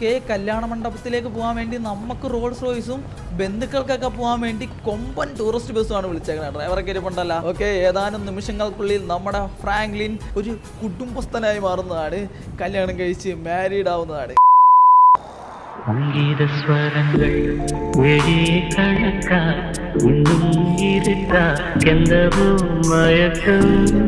Okay കല്യാണ മണ്ഡപത്തിലേക്ക് പോകാൻ വേണ്ടി നമുക്ക് റോൾസ് റോയ്സും ബന്ധുക്കൾക്കൊക്കെ പോകാൻ വേണ്ടി കൊമ്പൻ ടൂറിസ്റ്റ് ബസ്സുമാണ് വിളിച്ചേക്കുന്നത് ഡ്രൈവറൊക്കെ ഇരിപ്പുണ്ടല്ലോ ഓക്കെ ഏതാനും നിമിഷങ്ങൾക്കുള്ളിൽ നമ്മുടെ ഫ്രാങ്ക്ലിൻ ഒരു കുടുംബസ്ഥനായി മാറുന്നതാണ് കല്യാണം കഴിച്ച് മാരീഡ് ആവുന്നതാണ് സംഗീത സ്വരങ്ങൾ എഴിയെ കണക്കാർ ഉള്ളും ഇരുട്ട എന്തവും മയക്കം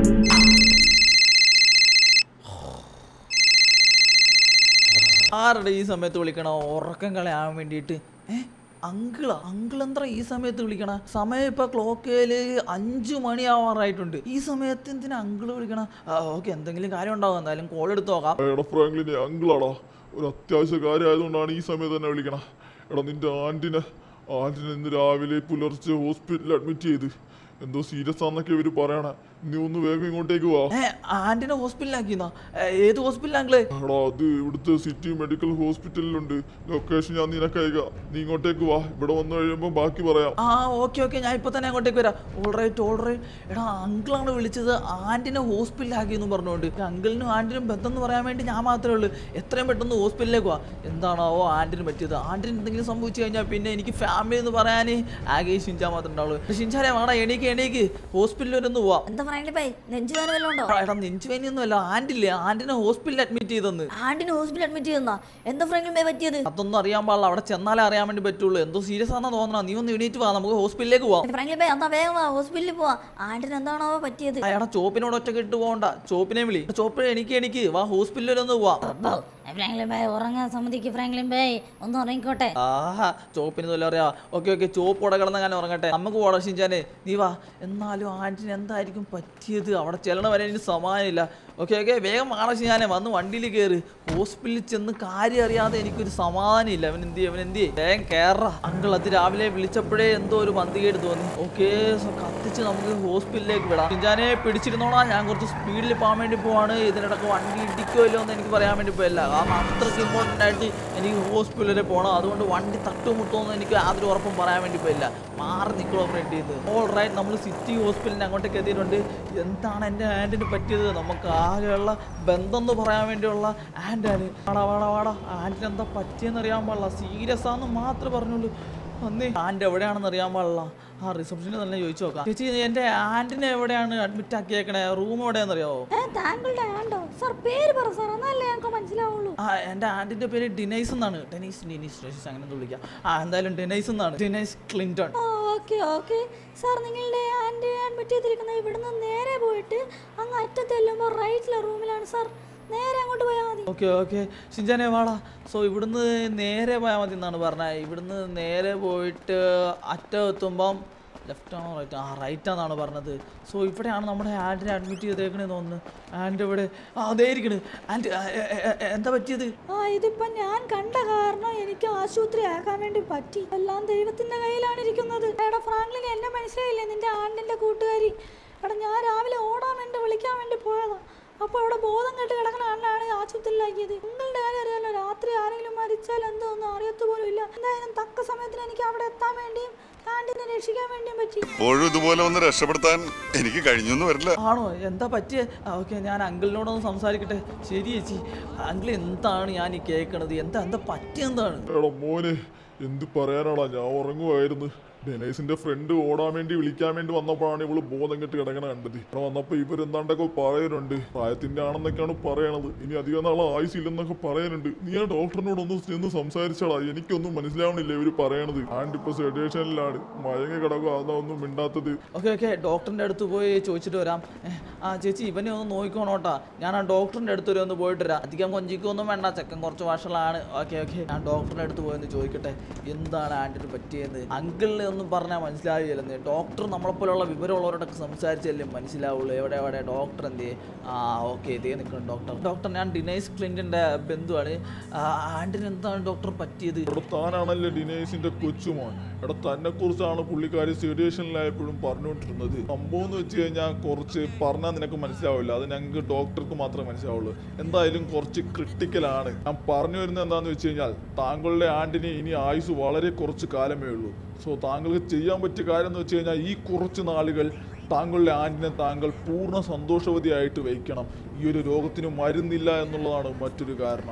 ആരുടെ ഈ സമയത്ത് വിളിക്കണോ ഉറക്കം കളയാൻ വേണ്ടിയിട്ട് ഏ അങ്കിളാ അങ്കിൾ എന്താ ഈ സമയത്ത് വിളിക്കണ സമയം ഇപ്പൊ ക്ലോക്കയില് അഞ്ചു മണിയാവാറായിട്ടുണ്ട് ഈ സമയത്ത് എന്തിനാ അങ്കിള് വിളിക്കണ ഓക്കെ എന്തെങ്കിലും കാര്യം ഉണ്ടാവും എന്തായാലും കോൾ എടുത്ത് നോക്കാം എടാ ഫ്രാങ്ക്ലിനെ അങ്കിളാടാ ഒരു അത്യാവശ്യ കാര്യമായതുകൊണ്ടാണ് ഈ സമയത്ത് തന്നെ വിളിക്കണ എടാ നിന്റെ ആന്റിനെ ആന്റിനെ ഇന്ന് രാവിലെ പുലർച്ചെ ഹോസ്പിറ്റലിൽ അഡ്മിറ്റ് ചെയ്ത് എന്തോ സീരിയസ് ആണെന്നൊക്കെ ഇവര് പറയണ നീ ഒന്ന് വേഗം ഇങ്ങോട്ടേക്ക് വാ ഏ ആന്റിനെ ഹോസ്പിറ്റലിലാക്കിന്നാ ഏത് ഹോസ്പിറ്റലാങ്കിള് എടാ അത് ഇവിടുത്തെ സിറ്റി മെഡിക്കൽ ഹോസ്പിറ്റലിലുണ്ട് ലൊക്കേഷൻ ഞാൻ നിനക്ക് അയക്കാം നീ ഇങ്ങോട്ടേക്ക് വാ ഇവിടെ വന്നു കഴിയുമ്പോൾ ബാക്കി പറയാം ആ ഓക്കെ ഓക്കെ ഞാൻ ഇപ്പൊ തന്നെ അങ്ങോട്ടേക്ക് വരാം ഓൾ റൈറ്റ് ഓൾ റൈറ്റ് എടാ അങ്കിളാണ് വിളിച്ചത് ആന്റിനെ ഹോസ്പിറ്റലാക്കി എന്ന് പറഞ്ഞുകൊണ്ട് അങ്കിളിനും ആന്റിനും ബന്ധം എന്ന് പറയാൻ വേണ്ടി ഞാൻ മാത്രമേ ഉള്ളൂ എത്രയും പെട്ടെന്ന് ഹോസ്പിറ്റലിലേക്ക് വാ എന്താണാവോ ആന്റിന് പറ്റിയത് ആന്റിന് എന്തെങ്കിലും സംഭവിച്ചു കഴിഞ്ഞാൽ പിന്നെ എനിക്ക് ഫാമിലി എന്ന് പറയാൻ ആകെ ഷിൻചാൻ മാത്രമേ ഉണ്ടാവുള്ളൂ ഷിൻചാനെ വേണം എണീക്ക് എണീക്ക് ഹോസ്പിറ്റലിൽ വരെ ഒന്ന് പോവാം എന്താ ഫ്രാങ്ക്ലി ബൈ നെഞ്ചുവേദന വല്ലതും ഉണ്ടോ എടാ നെഞ്ചുവേനൊന്നും അല്ല ആന്റില്ലേ ആന്റിനെ ഹോസ്പിറ്റലിൽ അഡ്മിറ്റ് ചെയ്തെന്ന് ആന്റിനെ ഹോസ്പിറ്റലിൽ അഡ്മിറ്റ് ചെയ്യുന്ന എന്താ ഫ്രാങ്ക്ലി ബൈ പറ്റിയത് അതൊന്നും അറിയാൻ പാടില്ല അവിടെ ചെന്നാലേ അറിയാൻ വേണ്ടി പറ്റുള്ളൂ എന്തോ സീരിയസ് ആണെന്ന് തോന്നണം നീ ഒന്ന് എണീറ്റ് വാ നമുക്ക് ഹോസ്പിറ്റലിലേക്ക് പോവാം ഫ്രാങ്ക്ലി ബൈ എന്നാ വേഗം വാ ഹോസ്പിറ്റലിൽ പോവാ ആന്റിന് എന്താണോ പറ്റിയത് അയാടെ ചോപ്പിനോട് ഒറ്റ ഇട്ട് പോകണ്ട ചോപ്പിനെ വിളി ചോപ്പ് എനിക്ക് എനിക്ക് വാ ഹോസ്പിറ്റലിൽ വരെ ഒന്ന് പോവാം ഫ്രാങ്ക്ലിൻ ബൈ ഉറങ്ങാൻ സമ്മതിക്ക് ഫ്രാങ്ക്ലിൻ ബൈ ഒന്ന് ഉറങ്ങിക്കോട്ടെ ആഹാ ചോപ്പിന് തൊല്ല അറിയാ ഓക്കെ ഓക്കെ ചോപ്പ് ഇവിടെ കിടന്ന ഞാൻ ഉറങ്ങട്ടെ നമുക്ക് പോടാ ഷിഞ്ചാനെ നീ വാ എന്നാലും ആന്റിന് എന്തായിരിക്കും പറ്റിയത് അവിടെ ചെല്ലണ വരെ എനിക്ക് സമാനമില്ല ഓക്കെ ഓക്കെ വേഗം മാറ ഷിഞ്ചാനെ വന്ന് വണ്ടിയിൽ കയറി ഹോസ്പിറ്റലിൽ ചെന്ന് കാര്യം അറിയാതെ എനിക്കൊരു സമാധാനമില്ല അവൻ എന്ത് ചെയ്യും അവൻ എന്ത് ചെയ്യും വേഗം കയറാ അങ്കിൾ അത് രാവിലെ വിളിച്ചപ്പോഴേ എന്തോ ഒരു മന്തികേട് തോന്നി ഓക്കെ കത്തിച്ച് നമുക്ക് ഹോസ്പിറ്റലിലേക്ക് വിടാം ഷിഞ്ചാനെ പിടിച്ചിരുന്നോളാ ഞാൻ കുറച്ച് സ്പീഡിൽ പോകാൻ വേണ്ടി പോവാണ് ഇതിനിടക്ക് വണ്ടി ഇടിക്കുമല്ലോ എന്ന് എനിക്ക് പറയാൻ വേണ്ടി പോയല്ല കാരണം അത്രയ്ക്ക് ഇമ്പോർട്ടൻ്റ് ആയിട്ട് എനിക്ക് ഹോസ്പിറ്റലിൽ വരെ പോകണം അതുകൊണ്ട് വണ്ടി തട്ടുമുട്ടുമെന്ന് എനിക്ക് യാതൊരു ഉറപ്പും പറയാൻ വേണ്ടി പോയില്ല മാറി നിൽക്കണോ ഫ്രണ്ട് ചെയ്ത് ഓൾ റൈറ്റ് നമ്മൾ സിറ്റി ഹോസ്പിറ്റലിന് അങ്ങോട്ടേക്ക് എത്തിയിട്ടുണ്ട് എന്താണ് എൻ്റെ ആൻറ്റിന് പറ്റിയത് നമുക്ക് ആകെയുള്ള ബന്ധം എന്ന് പറയാൻ വേണ്ടിയുള്ള ആൻറ്റാണ് വാടാ വാടാ വാടാ ആൻറ്റിന് എന്താ പറ്റിയെന്ന് അറിയാൻ പാടില്ല സീരിയസ് ആണെന്ന് മാത്രമേ പറഞ്ഞുള്ളൂ അന്നേ ആൻറ്റ് എവിടെയാണെന്ന് അറിയാൻ പാടില്ല ആ റിസപ്ഷനിൽ തന്നെ ചോദിച്ചു നോക്കാം ചേച്ചി എൻ്റെ ആൻറ്റിനെ എവിടെയാണ് അഡ്മിറ്റ് ആക്കിയേക്കണേ റൂം എവിടെയാണെന്ന് അറിയാവോ താങ്കളുടെ ആണ്ടോ സാർ പേര് പറ സാർ എന്നല്ലേ ഞങ്ങൾക്ക് മനസ്സിലാവുള്ളൂ ആ എൻ്റെ ആൻറ്റിൻ്റെ പേര് ഡിനൈസ് എന്നാണ് ഡെനൈസ് ഡിനൈസ് ഡെനൈസ് അങ്ങനെ എന്തോ വിളിക്കാം ആ എന്തായാലും ഡിനൈസ് എന്നാണ് Denise Clinton okay okay sir നിങ്ങളുടെ ആൻറ്റി അഡ്മിറ്റ് ചെയ്തിരിക്കുന്ന ഇവിടുന്ന് നേരെ പോയിട്ട് അങ്ങ് അറ്റത്തെല്ലുമ്പോൾ റൈറ്റിലെ റൂമിലാണ് സാർ നേരെ അങ്ങോട്ട് പോയാൽ മതി ഓക്കെ ഓക്കെ ഷിഞ്ചാനെ വാടാ സോ ഇവിടുന്ന് നേരെ പോയാൽ മതി എന്നാണ് പറഞ്ഞത് ഇവിടുന്ന് നേരെ പോയിട്ട് അറ്റം എത്തുമ്പം ലെഫ്റ്റ് ആണോ റൈറ്റ് ആ റൈറ്റ് ആണെന്നാണ് പറഞ്ഞത് സോ ഇവിടെയാണ് നമ്മുടെ ആൻറ്റിനെ അഡ്മിറ്റ് ചെയ്തേക്കണേന്ന് തോന്നുന്നു ആൻറ്റ് ഇവിടെ ആ അതേ ഇരിക്കണ് ആൻറ്റ് എന്താ പറ്റിയത് ആ ഇതിപ്പോ ഞാൻ കണ്ട കാരണം എനിക്ക് ആശുപത്രി ആക്കാൻ വേണ്ടി പറ്റി എല്ലാം ദൈവത്തിന്റെ കയ്യിലാണ് ഇരിക്കുന്നത് എടാ ഫ്രാങ്ക്ലിന് എന്നെ മനസ്സിലായില്ലേ നിന്റെ ആണ്ടിന്റെ കൂട്ടുകാരി എടാ ഞാൻ രാവിലെ ഓടാൻ വേണ്ടി വിളിക്കാൻ വേണ്ടി പോയതാ അപ്പോൾ അവിടെ ബോധം കെട്ട് കിടക്കണ ആണ്ടാണ് ആശുപത്രിയിലാക്കിയത് നിങ്ങളുടെ കാര്യം അറിയാലോ രാത്രി ആരെങ്കിലും മരിച്ചാൽ എന്തോ ഒന്നും അറിയത്തു പോലും ഇല്ല എന്തായാലും തക്ക സമയത്തിന് എനിക്ക് അവിടെ എത്താൻ വേണ്ടിയും ആണ്ടിനെ രക്ഷിക്കാൻ വേണ്ടിയും പറ്റി ഇപ്പോഴും ഇതുപോലെ ഒന്ന് രക്ഷപ്പെടുത്താൻ എനിക്ക് കഴിഞ്ഞൊന്നും വരില്ല ആണോ എന്താ പറ്റിയ ഓക്കെ ഞാൻ അങ്കിളിനോടൊന്ന് സംസാരിക്കട്ടെ ശരി ചേച്ചി അങ്കിൾ എന്താണ് ഞാൻ ഈ കേൾക്കണത് എന്താ എന്താ പറ്റിയെന്താണ് എടാ മോനെ എന്ത് പറയാനാടാ ഞാൻ ഉറങ്ങുമായിരുന്നു ഡെനൈസിന്റെ ഫ്രണ്ട് ഓടാൻ വേണ്ടി വിളിക്കാൻ വേണ്ടി വന്നപ്പോഴാണ് ഇവള് ബോധം കെട്ട് കിടക്കണ കണ്ടത് ഇവിടെ വന്നപ്പോ ഇവരെന്താണ്ടൊക്കെ പറയുന്നുണ്ട് പ്രായത്തിന്റെ ആണെന്നൊക്കെയാണ് പറയണത് ഇനി അധികം നാളെ ആയുസില്ലെന്നൊക്കെ പറയുന്നുണ്ട് നീ ആ ഡോക്ടറിനോട് ഒന്ന് ചെന്ന് സംസാരിച്ചടാ എനിക്കൊന്നും മനസ്സിലാവണില്ല ഇവര് പറയണത് ആൻഡ് ഇപ്പൊ സെഡേഷനിലാണ് മയങ്ങി കിടക്കുക അതാ ഒന്നും മിണ്ടാത്തത് ഓക്കെ ഓക്കെ ഡോക്ടറിൻ്റെ അടുത്ത് പോയി ചോദിച്ചിട്ട് വരാം ഏ, ആ ചേച്ചി ഇവനെ ഒന്ന് നോക്കിക്കോണോട്ടാ ഞാൻ ആ ഡോക്ടറിൻ്റെ അടുത്ത് വരെ ഒന്ന് പോയിട്ട് വരാം അധികം കൊഞ്ചിക്കൊന്നും വേണ്ട ചെക്കൻ കുറച്ച് വഷളാണ് ഓക്കെ ഓക്കെ ഞാൻ ഡോക്ടറിൻ്റെ അടുത്ത് പോയി ഒന്ന് ചോദിക്കട്ടെ എന്താണ് ആൻറ്റിന് പറ്റിയത് അങ്കിളിനെ ഒന്നും പറഞ്ഞാൽ മനസ്സിലാവില്ലെന്ന് ഡോക്ടർ നമ്മളെപ്പോലുള്ള വിവരമുള്ളവരോടൊക്കെ സംസാരിച്ചല്ലേ മനസ്സിലാവുള്ളൂ എവിടെ എവിടെ ഡോക്ടർ എന്തേ ആ ഓക്കെ ഇതേ നിൽക്കണം ഡോക്ടർ ഡോക്ടർ ഞാൻ ഡിനൈസ് ക്ലിൻറ്റിൻ്റെ ബന്ധുവാണ് ആ, ആൻറ്റിന് എന്താണ് ഡോക്ടർ പറ്റിയത് ഇവിടെ താനാണല്ലേ ഡിനേസിന്റെ കൊച്ചുമോൻ ഇവിടെ തന്നെ കുറിച്ചാണ് പുള്ളിക്കാരി സിറ്റുവേഷനിലായപ്പോഴും പറഞ്ഞുകൊണ്ടിരുന്നത് സംഭവം എന്ന് വെച്ച് കഴിഞ്ഞാൽ കുറച്ച് പറഞ്ഞാൽ നിനക്ക് മനസ്സിലാവില്ല അത് ഞങ്ങൾക്ക് ഡോക്ടർക്ക് മാത്രമേ മനസ്സിലാവുള്ളൂ എന്തായാലും കുറച്ച് ക്രിട്ടിക്കലാണ് ഞാൻ പറഞ്ഞു വരുന്നത് എന്താണെന്ന് വെച്ച് കഴിഞ്ഞാൽ താങ്കളുടെ ആണ്ടിന് ഇനി ആയുസ് വളരെ കുറച്ച് കാലമേ ഉള്ളൂ സോ താങ്കൾക്ക് ചെയ്യാൻ പറ്റിയ കാര്യം എന്ന് വെച്ച് കഴിഞ്ഞാൽ ഈ കുറച്ച് നാളുകൾ താങ്കളുടെ ആണ്ടിനെ താങ്കൾ പൂർണ്ണ സന്തോഷവതിയായിട്ട് വയ്ക്കണം ഈ ഒരു രോഗത്തിന് മരുന്നില്ല എന്നുള്ളതാണ് മറ്റൊരു കാരണം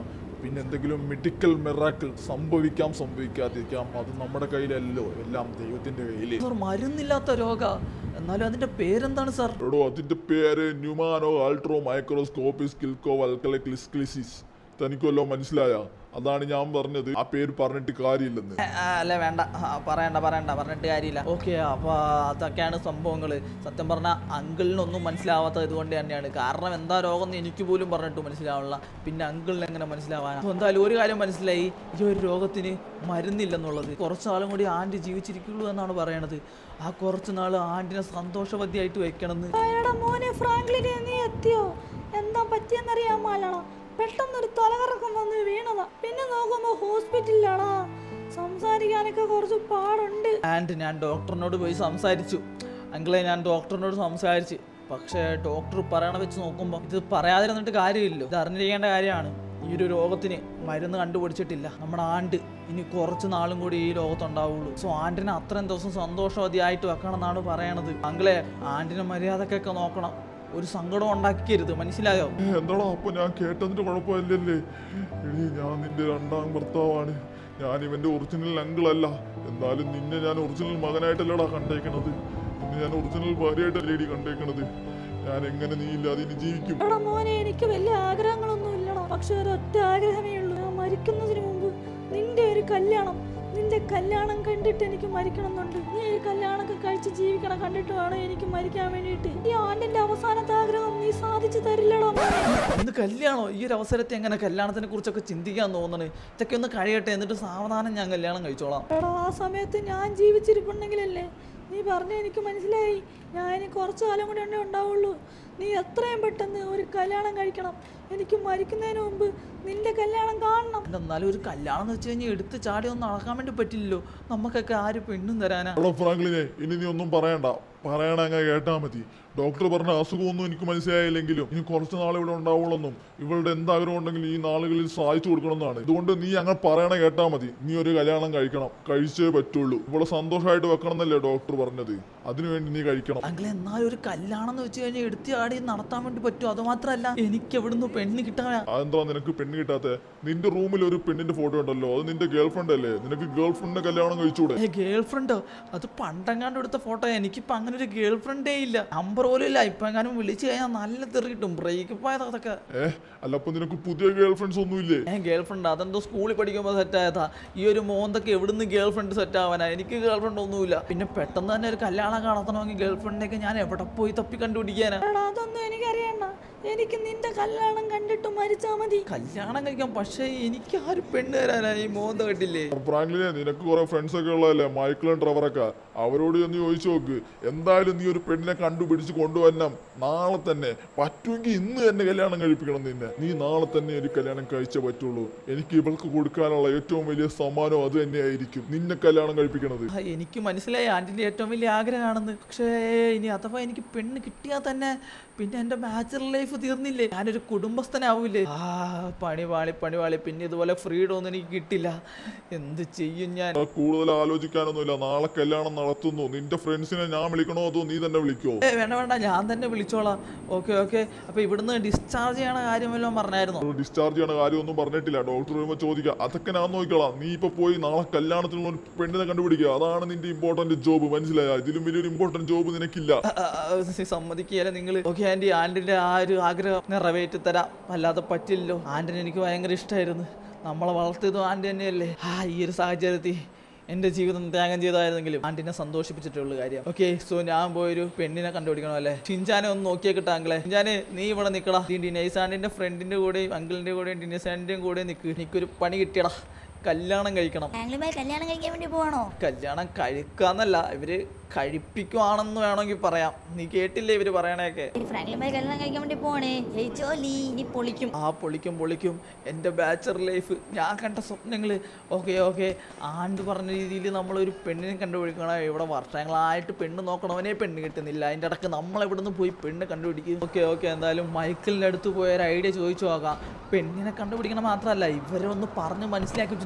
പിന്നെ എന്തെങ്കിലും മെഡിക്കൽ മിറാക്കിൾ സംഭവിക്കാം സംഭവിക്കാതിരിക്കാം അത് നമ്മുടെ കയ്യിലല്ലോ എല്ലാം ദൈവത്തിന്റെ കയ്യില് സാർ മരുന്നില്ലാത്ത രോഗ എന്നാലും അതിന്റെ പേരെന്താണ് സാർ എടോ അതിന്റെ പേര് ന്യൂമാനോ ആൾട്രോ മൈക്രോസ്കോപ്പിസ് കിൽക്കോ വൽക്കലക്ലിസ്ക്ലിസിസ് തനിക്കല്ലോ മനസ്സിലായ അതാണ് ഞാൻ പറഞ്ഞത് ആ പേര് പറഞ്ഞിട്ട് കാര്യമില്ലെന്ന് ഏ, ആ, അല്ല വേണ്ട ആ, പറയണ്ട പറയണ്ട പറഞ്ഞിട്ട് കാര്യമില്ല ഓക്കെ അപ്പോൾ അതൊക്കെയാണ് സംഭവങ്ങൾ സത്യം പറഞ്ഞാൽ അങ്കിളിനൊന്നും മനസ്സിലാവാത്തത് ഇതുകൊണ്ട് തന്നെയാണ് കാരണം എന്താ രോഗം എന്ന് എനിക്ക് പോലും പറഞ്ഞിട്ട് മനസ്സിലാവില്ല പിന്നെ അങ്കിളിന് എങ്ങനെ മനസ്സിലാവാനാ അപ്പോൾ എന്തായാലും ഒരു കാര്യം മനസ്സിലായി ഈ ഒരു രോഗത്തിന് മരുന്നില്ലെന്നുള്ളത് കുറച്ച് നാളും കൂടി ആൻറ്റി ജീവിച്ചിരിക്കുള്ളൂ എന്നാണ് പറയണത് ആ കുറച്ച് നാൾ ആൻറ്റിനെ സന്തോഷവതിയായിട്ട് വെക്കണമെന്ന് എടാ മോനെ ഫ്രാങ്ക്ലിനെ നീ എത്തിയോ എന്താ പറ്റിയെന്നറിയാൻ മാലടാ പെട്ടെന്നൊരു തലകറക്കം വന്ന് വീണതാ പിന്നെ നോക്കുമ്പോ ഹോസ്പിറ്റലിലാടാ സംസാരിക്കാനൊക്കെ കുറച്ച് പാടുണ്ട് ആൻഡ് ഞാൻ ഡോക്ടറിനോട് പോയി സംസാരിച്ചു അങ്കിളെ ഞാൻ ഡോക്ടറിനോട് സംസാരിച്ച് പക്ഷേ ഡോക്ടർ പറയണ വെച്ച് നോക്കുമ്പോൾ ഇത് പറയാതിരുന്നിട്ട് കാര്യമില്ല ഇത് അറിഞ്ഞിരിക്കേണ്ട കാര്യമാണ് ഈ ഒരു രോഗത്തിന് മരുന്ന് കണ്ടുപിടിച്ചിട്ടില്ല നമ്മുടെ ആണ്ട് ഇനി കുറച്ച് നാളും കൂടി ഈ ലോകത്തുണ്ടാവുള്ളൂ സോ ആണ്ടിനെ അത്രയും ദിവസം സന്തോഷവതിയായിട്ട് വെക്കണം എന്നാണ് പറയണത് അങ്കിളെ ആണ്ടിനെ മര്യാദക്കൊക്കെ നോക്കണം ഒരു സങ്കടം ഉണ്ടാക്കരുത് മനസ്സിലായോ ഏ, എന്താടാ അപ്പൊ ഞാൻ കേട്ടതിന്റെ കുഴപ്പമില്ലല്ലേ എടീ ഞാൻ നിന്റെ രണ്ടാം ഭർത്താവാണ് ഞാൻ ഇവന്റെ ഒറിജിനൽ അങ്കിൾ അല്ല എന്നാലും നിന്നെ ഞാൻ ഒറിജിനൽ മകനായിട്ടല്ലടാ കണ്ടേക്കണത് നിന്നെ ഞാൻ ഒറിജിനൽ ഭാര്യയായിട്ടല്ലേടി കണ്ടേക്കണത് ഞാൻ എങ്ങനെ നീ ഇല്ലാതെ ഇനി ജീവിക്കും എടാ മോനെ എനിക്ക് വലിയ ആഗ്രഹങ്ങളൊന്നും ഇല്ലടാ പക്ഷെ ഒരൊറ്റ ആഗ്രഹമേ ഉള്ളൂ ഞാൻ മരിക്കുന്നതിന് മുമ്പ് നിന്റെ ഒരു കല്യാണം നിന്റെ കല്യാണം കണ്ടിട്ട് എനിക്ക് മരിക്കണം എന്നുണ്ട് നീ ഒരു കല്യാണമൊക്കെ കഴിച്ച് ജീവിക്കണം കണ്ടിട്ട് വേണം എനിക്ക് മരിക്കാൻ വേണ്ടിയിട്ട് ഈ ആണ്ടിന്റെ അവസാനത്തെ ആഗ്രഹം നീ സാധിച്ചു തരില്ലടാ മോനെ ഇന്ന് കല്യാണോ ഈ ഒരു അവസരത്തെ എങ്ങനെ കല്യാണത്തിനെ കുറിച്ചൊക്കെ ചിന്തിക്കാൻ തോന്നണേ ഇതൊക്കെ ഒന്ന് കഴിയട്ടെ എന്നിട്ട് സാവധാനം ഞാൻ കല്യാണം കഴിച്ചോളാം എടാ ആ സമയത്ത് ഞാൻ ജീവിച്ചിരിപ്പുണ്ടെങ്കിലല്ലേ നീ പറഞ്ഞ എനിക്ക് മനസ്സിലായി ഞാൻ ഇനി കുറച്ചു കാലം കൂടെ ഉണ്ടേ ഉണ്ടാവുള്ളൂ നീ എത്രയും പെട്ടെന്ന് ഒരു കല്യാണം കഴിക്കണം എനിക്ക് മരിക്കുന്നതിന് മുമ്പ് നിന്റെ കല്യാണം കാണണം അല്ല, എന്നാലും ഒരു കല്യാണം എന്ന് വെച്ച് കഴിഞ്ഞാൽ എടുത്ത് ചാടി ഒന്നും നടക്കാൻ വേണ്ടി പറ്റില്ലല്ലോ നമുക്കൊക്കെ ആര് പെണ്ണും തരാനാ എടാ ഫ്രാങ്ക്ലിനെ ഇനി നീ ഒന്നും പറയണ്ട പറയണ അങ്ങ് കേട്ടാ മതി ഡോക്ടർ പറഞ്ഞ അസുഖമൊന്നും എനിക്ക് മനസ്സിലായില്ലെങ്കിലും ഇനി കുറച്ച് നാൾ ഇവിടെ ഉണ്ടാവുള്ളെന്നും ഇവളുടെ എന്താഗ്രഹം ഉണ്ടെങ്കിലും ഈ നാളുകളിൽ സഹായിച്ചു കൊടുക്കണമെന്നാണ് ഇതുകൊണ്ട് നീ അങ്ങനെ പറയണ കേട്ടാ മതി നീ ഒരു കല്യാണം കഴിക്കണം കഴിച്ചേ പറ്റുള്ളൂ ഇവളെ സന്തോഷമായിട്ട് വെക്കണം എന്നല്ലേ ഡോക്ടർ പറഞ്ഞത് അതിനുവേണ്ടി നീ കഴിക്കണം അങ്കിളെ എന്നാലും ഒരു കല്യാണം എന്ന് വെച്ച് കഴിഞ്ഞാൽ എടുത്ത് ചാടി നടത്താൻ വേണ്ടി പറ്റുമോ അത് മാത്രമല്ല എനിക്ക് എവിടുന്ന് പെണ്ണ് കിട്ടാനാ അതെന്താ നിനക്ക് പെണ്ണ് കിട്ടാത്ത നിന്റെ റൂമിൽ ഒരു പെണ്ണിന്റെ ഫോട്ടോ ഉണ്ടല്ലോ അത് നിന്റെ ഗേൾ ഫ്രണ്ട് അല്ലേ നിനക്ക് ഗേൾ ഫ്രണ്ടിന്റെ കല്യാണം കഴിച്ചൂടെ ഏ ഗേൾ ഫ്രണ്ടോ അത് പണ്ടെങ്ങാണ്ട് എടുത്ത ഫോട്ടോ എനിക്കിപ്പോ അങ്ങനെ ഒരു ഗേൾ ഫ്രണ്ടേ ഇല്ല നമ്പർ പോലും ഇല്ല ഇപ്പൊ എങ്ങാനും വിളിച്ചു കഴിഞ്ഞാൽ നല്ല തെറി കിട്ടും ബ്രേക്ക് പോയത് അതൊക്കെ ഏ അല്ല അപ്പൊ നിനക്ക് പുതിയ ഗേൾ ഫ്രണ്ട്സ് ഒന്നും ഇല്ലേ ഏ ഗേൾ ഫ്രണ്ട് അതെന്തോ സ്കൂളിൽ പഠിക്കുമ്പോൾ സെറ്റ് ആയതാ ഈ ഒരു മോന്തൊക്കെ എവിടുന്ന് ഗേൾ ഫ്രണ്ട് സെറ്റ് ആവാനാ എനിക്ക് ഗേൾ ഫ്രണ്ട് ഒന്നുമില്ല പിന്നെ പെട്ടെന്ന് തന്നെ ഒരു കല്യാണം നടത്തണമെങ്കിൽ ഗേൾ ഫ്രണ്ടിനൊക്കെ ഞാൻ എവിടെ പോയി തപ്പി കണ്ടുപിടിക്കാനാ എടാ അതൊന്നും എനിക്കറിയണ്ട എനിക്ക് നിന്റെ കല്യാണം കണ്ടിട്ട് മരിച്ചാ മതി കല്യാണം കഴിക്കാം പക്ഷേ എനിക്ക് ആരും പെണ്ണ് തരാനാ ഈ മോന്ത കണ്ടില്ലേ ഫ്രാങ്ക്ലിനെ നിനക്ക് കുറെ ഫ്രണ്ട്സ് ഒക്കെ ഉള്ളതല്ലേ മൈക്കിളും ട്രവറൊക്കെ അവരോട് ഒന്ന് ചോദിച്ചു നോക്ക് എന്തായാലും നീ ഒരു പെണ്ണിനെ കണ്ടുപിടിച്ച് കൊണ്ടുവരണം നാളെ തന്നെ പറ്റുമെങ്കിൽ ഇന്ന് തന്നെ കല്യാണം കഴിപ്പിക്കണം നിന്നെ നീ നാളെ തന്നെ ഒരു കല്യാണം കഴിച്ചേ പറ്റുള്ളൂ എനിക്ക് ഇവൾക്ക് കൊടുക്കാനുള്ള ഏറ്റവും വലിയ സമ്മാനം അത് തന്നെയായിരിക്കും നിന്നെ കല്യാണം കഴിപ്പിക്കണത് ആ, എനിക്ക് മനസ്സിലായി ആൻറ്റിൻ്റെ ഏറ്റവും വലിയ ആഗ്രഹമാണെന്ന് പക്ഷേ ഇനി അഥവാ എനിക്ക് പെണ്ണ് കിട്ടിയാൽ തന്നെ പിന്നെ എൻ്റെ ബാച്ചലർ ലൈഫ് തീർന്നില്ലേ ഞാനൊരു കുടുംബസ്ഥനാവൂലേ ആ പണി പാളി പണി പാളി പിന്നെ ഇതുപോലെ ഫ്രീഡം ഒന്നും എനിക്ക് കിട്ടില്ല എന്ത് ചെയ്യും ഞാൻ ആ, കൂടുതൽ ആലോചിക്കാനൊന്നുമില്ല നാളെ കല്യാണം നടത്തുന്നു നിന്റെ ഫ്രണ്ട്സിനെ ഞാൻ വിളിക്കണോ അതോ നീ തന്നെ വിളിക്കോ ഏ വേണ്ട വേണ്ട ഞാൻ തന്നെ വിളിച്ചോളാം ഓക്കെ ഓക്കെ അപ്പോൾ ഇവിടുന്ന് ഡിസ്ചാർജ് ചെയ്യണ കാര്യം വല്ലതും പറഞ്ഞായിരുന്നോ ഡിസ്ചാർജ് ചെയ്യണ കാര്യമൊന്നും പറഞ്ഞിട്ടില്ല ഡോക്ടർ വരുമ്പോൾ ചോദിക്കുക അതൊക്കെ ഞാൻ നോക്കിക്കോളാം നീ ഇപ്പൊ പോയി നാളെ കല്യാണത്തിനുള്ള ഒരു പെണ്ണിനെ കണ്ടുപിടിക്കുക അതാണ് നിന്റെ ഇമ്പോർട്ടന്റ് ജോബ് മനസ്സിലായ ഇതിലും വലിയൊരു ഇമ്പോർട്ടന്റ് ജോബ് നിനക്കില്ല സമ്മതിക്കുകയല്ല നിങ്ങൾ ഓക്കെ ആൻറ്റി ആൻറ്റിൻ്റെ ആ ഒരു ആഗ്രഹം നിറവേറ്റി തരാം അല്ലാതെ പറ്റില്ലല്ലോ ആൻറ്റിനെ എനിക്ക് ഭയങ്കര ഇഷ്ടമായിരുന്നു നമ്മളെ വളർത്തിയതും ആൻറ്റി തന്നെയല്ലേ ആ ഈ ഒരു സാഹചര്യത്തിൽ എൻ്റെ ജീവിതം ത്യാഗം ചെയ്തായിരുന്നെങ്കിലും ആൻറ്റിനെ സന്തോഷിപ്പിച്ചിട്ടുള്ള കാര്യം ഓക്കെ സോ ഞാൻ പോയൊരു പെണ്ണിനെ കണ്ടുപിടിക്കണം അല്ലേ ഷിൻചാനെ ഒന്ന് നോക്കിയേ കിട്ടാങ്ങളെ ഷിൻചാനെ നീ ഇവിടെ നിൽക്കടാ ഈ ഡിനൈസ് ആൻറ്റിൻ്റെ ഫ്രണ്ടിൻ്റെ കൂടെയും അങ്കിളിൻ്റെ കൂടെയും ഡിനൈസ് ആൻറ്റിൻ്റെയും കൂടെ നിൽക്ക് എനിക്കൊരു പണി കിട്ടിയടാ കല്യാണം കഴിക്കണം ബാംഗ്ലൂമായി കല്യാണം കഴിക്കാൻ വേണ്ടി പോവാണോ കല്യാണം കഴിക്കാന്നല്ല ഇവര് കഴിപ്പിക്കുവാണെന്ന് വേണമെങ്കിൽ പറയാം നീ കേട്ടില്ലേ ഇവര് പറയണയൊക്കെ ഇനി ഫ്രാങ്ക്ലിമായി കല്യാണം കഴിക്കാൻ വേണ്ടി പോവാണേ ഏയ് ജോലി ഇനി പൊളിക്കും ആ പൊളിക്കും പൊളിക്കും എൻ്റെ ബാച്ചലർ ലൈഫ് ഞാൻ കണ്ട സ്വപ്നങ്ങൾ ഓക്കെ ഓക്കെ ആണ്ട് പറഞ്ഞ രീതിയിൽ നമ്മളൊരു പെണ്ണിനെ കണ്ടുപിടിക്കണം ഇവിടെ വർഷങ്ങളായിട്ട് പെണ്ണ് നോക്കണവനെ പെണ്ണ് കിട്ടുന്നില്ല അതിൻ്റെ ഇടയ്ക്ക് നമ്മളെവിടുന്ന് പോയി പെണ്ണ് കണ്ടുപിടിക്കും ഓക്കെ ഓക്കെ എന്തായാലും മൈക്കിളിൻ്റെ അടുത്ത് പോയ ഒരു ഐഡിയ ചോദിച്ചു നോക്കാം പെണ്ണിനെ കണ്ടുപിടിക്കണം മാത്രമല്ല ഇവരെ ഒന്ന് പറഞ്ഞ് മനസ്സിലാക്കി വെച്ചിട്ട്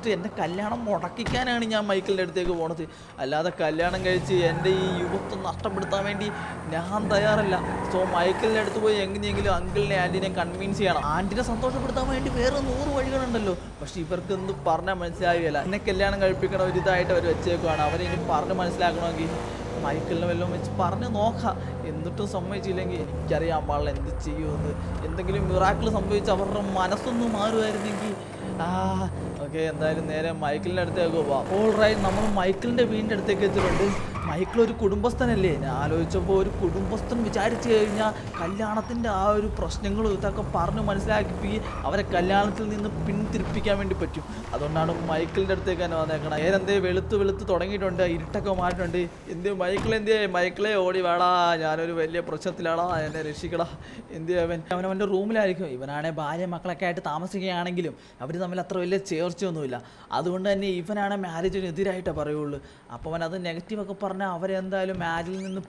എന്നിട്ട് എൻ്റെ കല്യാണം മുടക്കിക്കാനാണ് ഞാൻ മൈക്കിളിൻ്റെ അടുത്തേക്ക് പോണത് അല്ലാതെ കല്യാണം കഴിച്ച് എൻ്റെ ഈ യുവത്വം നഷ്ടപ്പെടുത്താൻ വേണ്ടി ഞാൻ തയ്യാറല്ല സോ മൈക്കിളിൻ്റെ അടുത്ത് പോയി എങ്ങനെയെങ്കിലും അങ്കിളിനെ ആൻറ്റിനെ കൺവിൻസ് ചെയ്യണം ആൻറ്റിനെ സന്തോഷപ്പെടുത്താൻ വേണ്ടി വേറെ നൂറ് വഴികളുണ്ടല്ലോ പക്ഷെ ഇവർക്ക് എന്ത് പറഞ്ഞാൽ മനസ്സിലാകുകയില്ല എന്നെ കല്യാണം കഴിപ്പിക്കണ ഒരു ഇതായിട്ട് അവർ വെച്ചേക്കുവാണ് അവരെ ഇനി പറഞ്ഞ് മനസ്സിലാക്കണമെങ്കിൽ മൈക്കിളിനെ വല്ലതും വെച്ച് പറഞ്ഞ് നോക്കാം എന്നിട്ടും സമ്മതിച്ചില്ലെങ്കിൽ എനിക്കറിയാം പാടില്ല എന്ത് ചെയ്യുമെന്ന് എന്തെങ്കിലും മിറാക്കിൾ സംഭവിച്ച് അവരുടെ മനസ്സൊന്നും മാറുമായിരുന്നെങ്കിൽ ആ ഓക്കെ എന്തായാലും നേരെ മൈക്കിളിൻ്റെ അടുത്തേക്ക് പോവാം ഓൾ റൈറ്റ് നമ്മൾ മൈക്കിളിൻ്റെ വീടിൻ്റെ അടുത്തേക്ക് എത്തിയിട്ടുണ്ട് മൈക്കിൾ ഒരു കുടുംബസ്ഥനല്ലേ ഞാൻ ആലോചിച്ചപ്പോൾ ഒരു കുടുംബസ്ഥൻ വിചാരിച്ചു കഴിഞ്ഞാൽ കല്യാണത്തിൻ്റെ ആ ഒരു പ്രശ്നങ്ങളും ഇതൊക്കെ പറഞ്ഞ് മനസ്സിലാക്കി അവരെ കല്യാണത്തിൽ നിന്ന് പിന്തിരിപ്പിക്കാൻ വേണ്ടി പറ്റും അതുകൊണ്ടാണ് മൈക്കിളിൻ്റെ അടുത്തേക്ക് തന്നെ വന്നേക്കണം നേരെന്തേ വെളുത്ത് വെളുത്ത് തുടങ്ങിയിട്ടുണ്ട് ഇരുട്ടൊക്കെ മാറ്റിട്ടുണ്ട് എന്ത് മൈക്കിൾ എന്തേ മൈക്കിളെ ഓടി വേടാ ഞാനൊരു വലിയ പ്രശ്നത്തിലാടാ എന്നെ രക്ഷിക്കടാ എന്ത് അവൻ അവൻ അവൻ്റെ റൂമിലായിരിക്കും ഇവനാണെ ഭാര്യ മക്കളൊക്കെ ആയിട്ട് താമസിക്കുകയാണെങ്കിലും അവർ തമ്മിൽ അത്ര വലിയ ചേർച്ചയൊന്നുമില്ല അതുകൊണ്ട് തന്നെ ഇവനാണ് മാരേജിന് എതിരായിട്ടേ പറയുള്ളൂ അപ്പോൾ അവൻ അത് നെഗറ്റീവൊക്കെ പറഞ്ഞാൽ അവരെന്തായാലും മാരേജിൽ നിന്ന്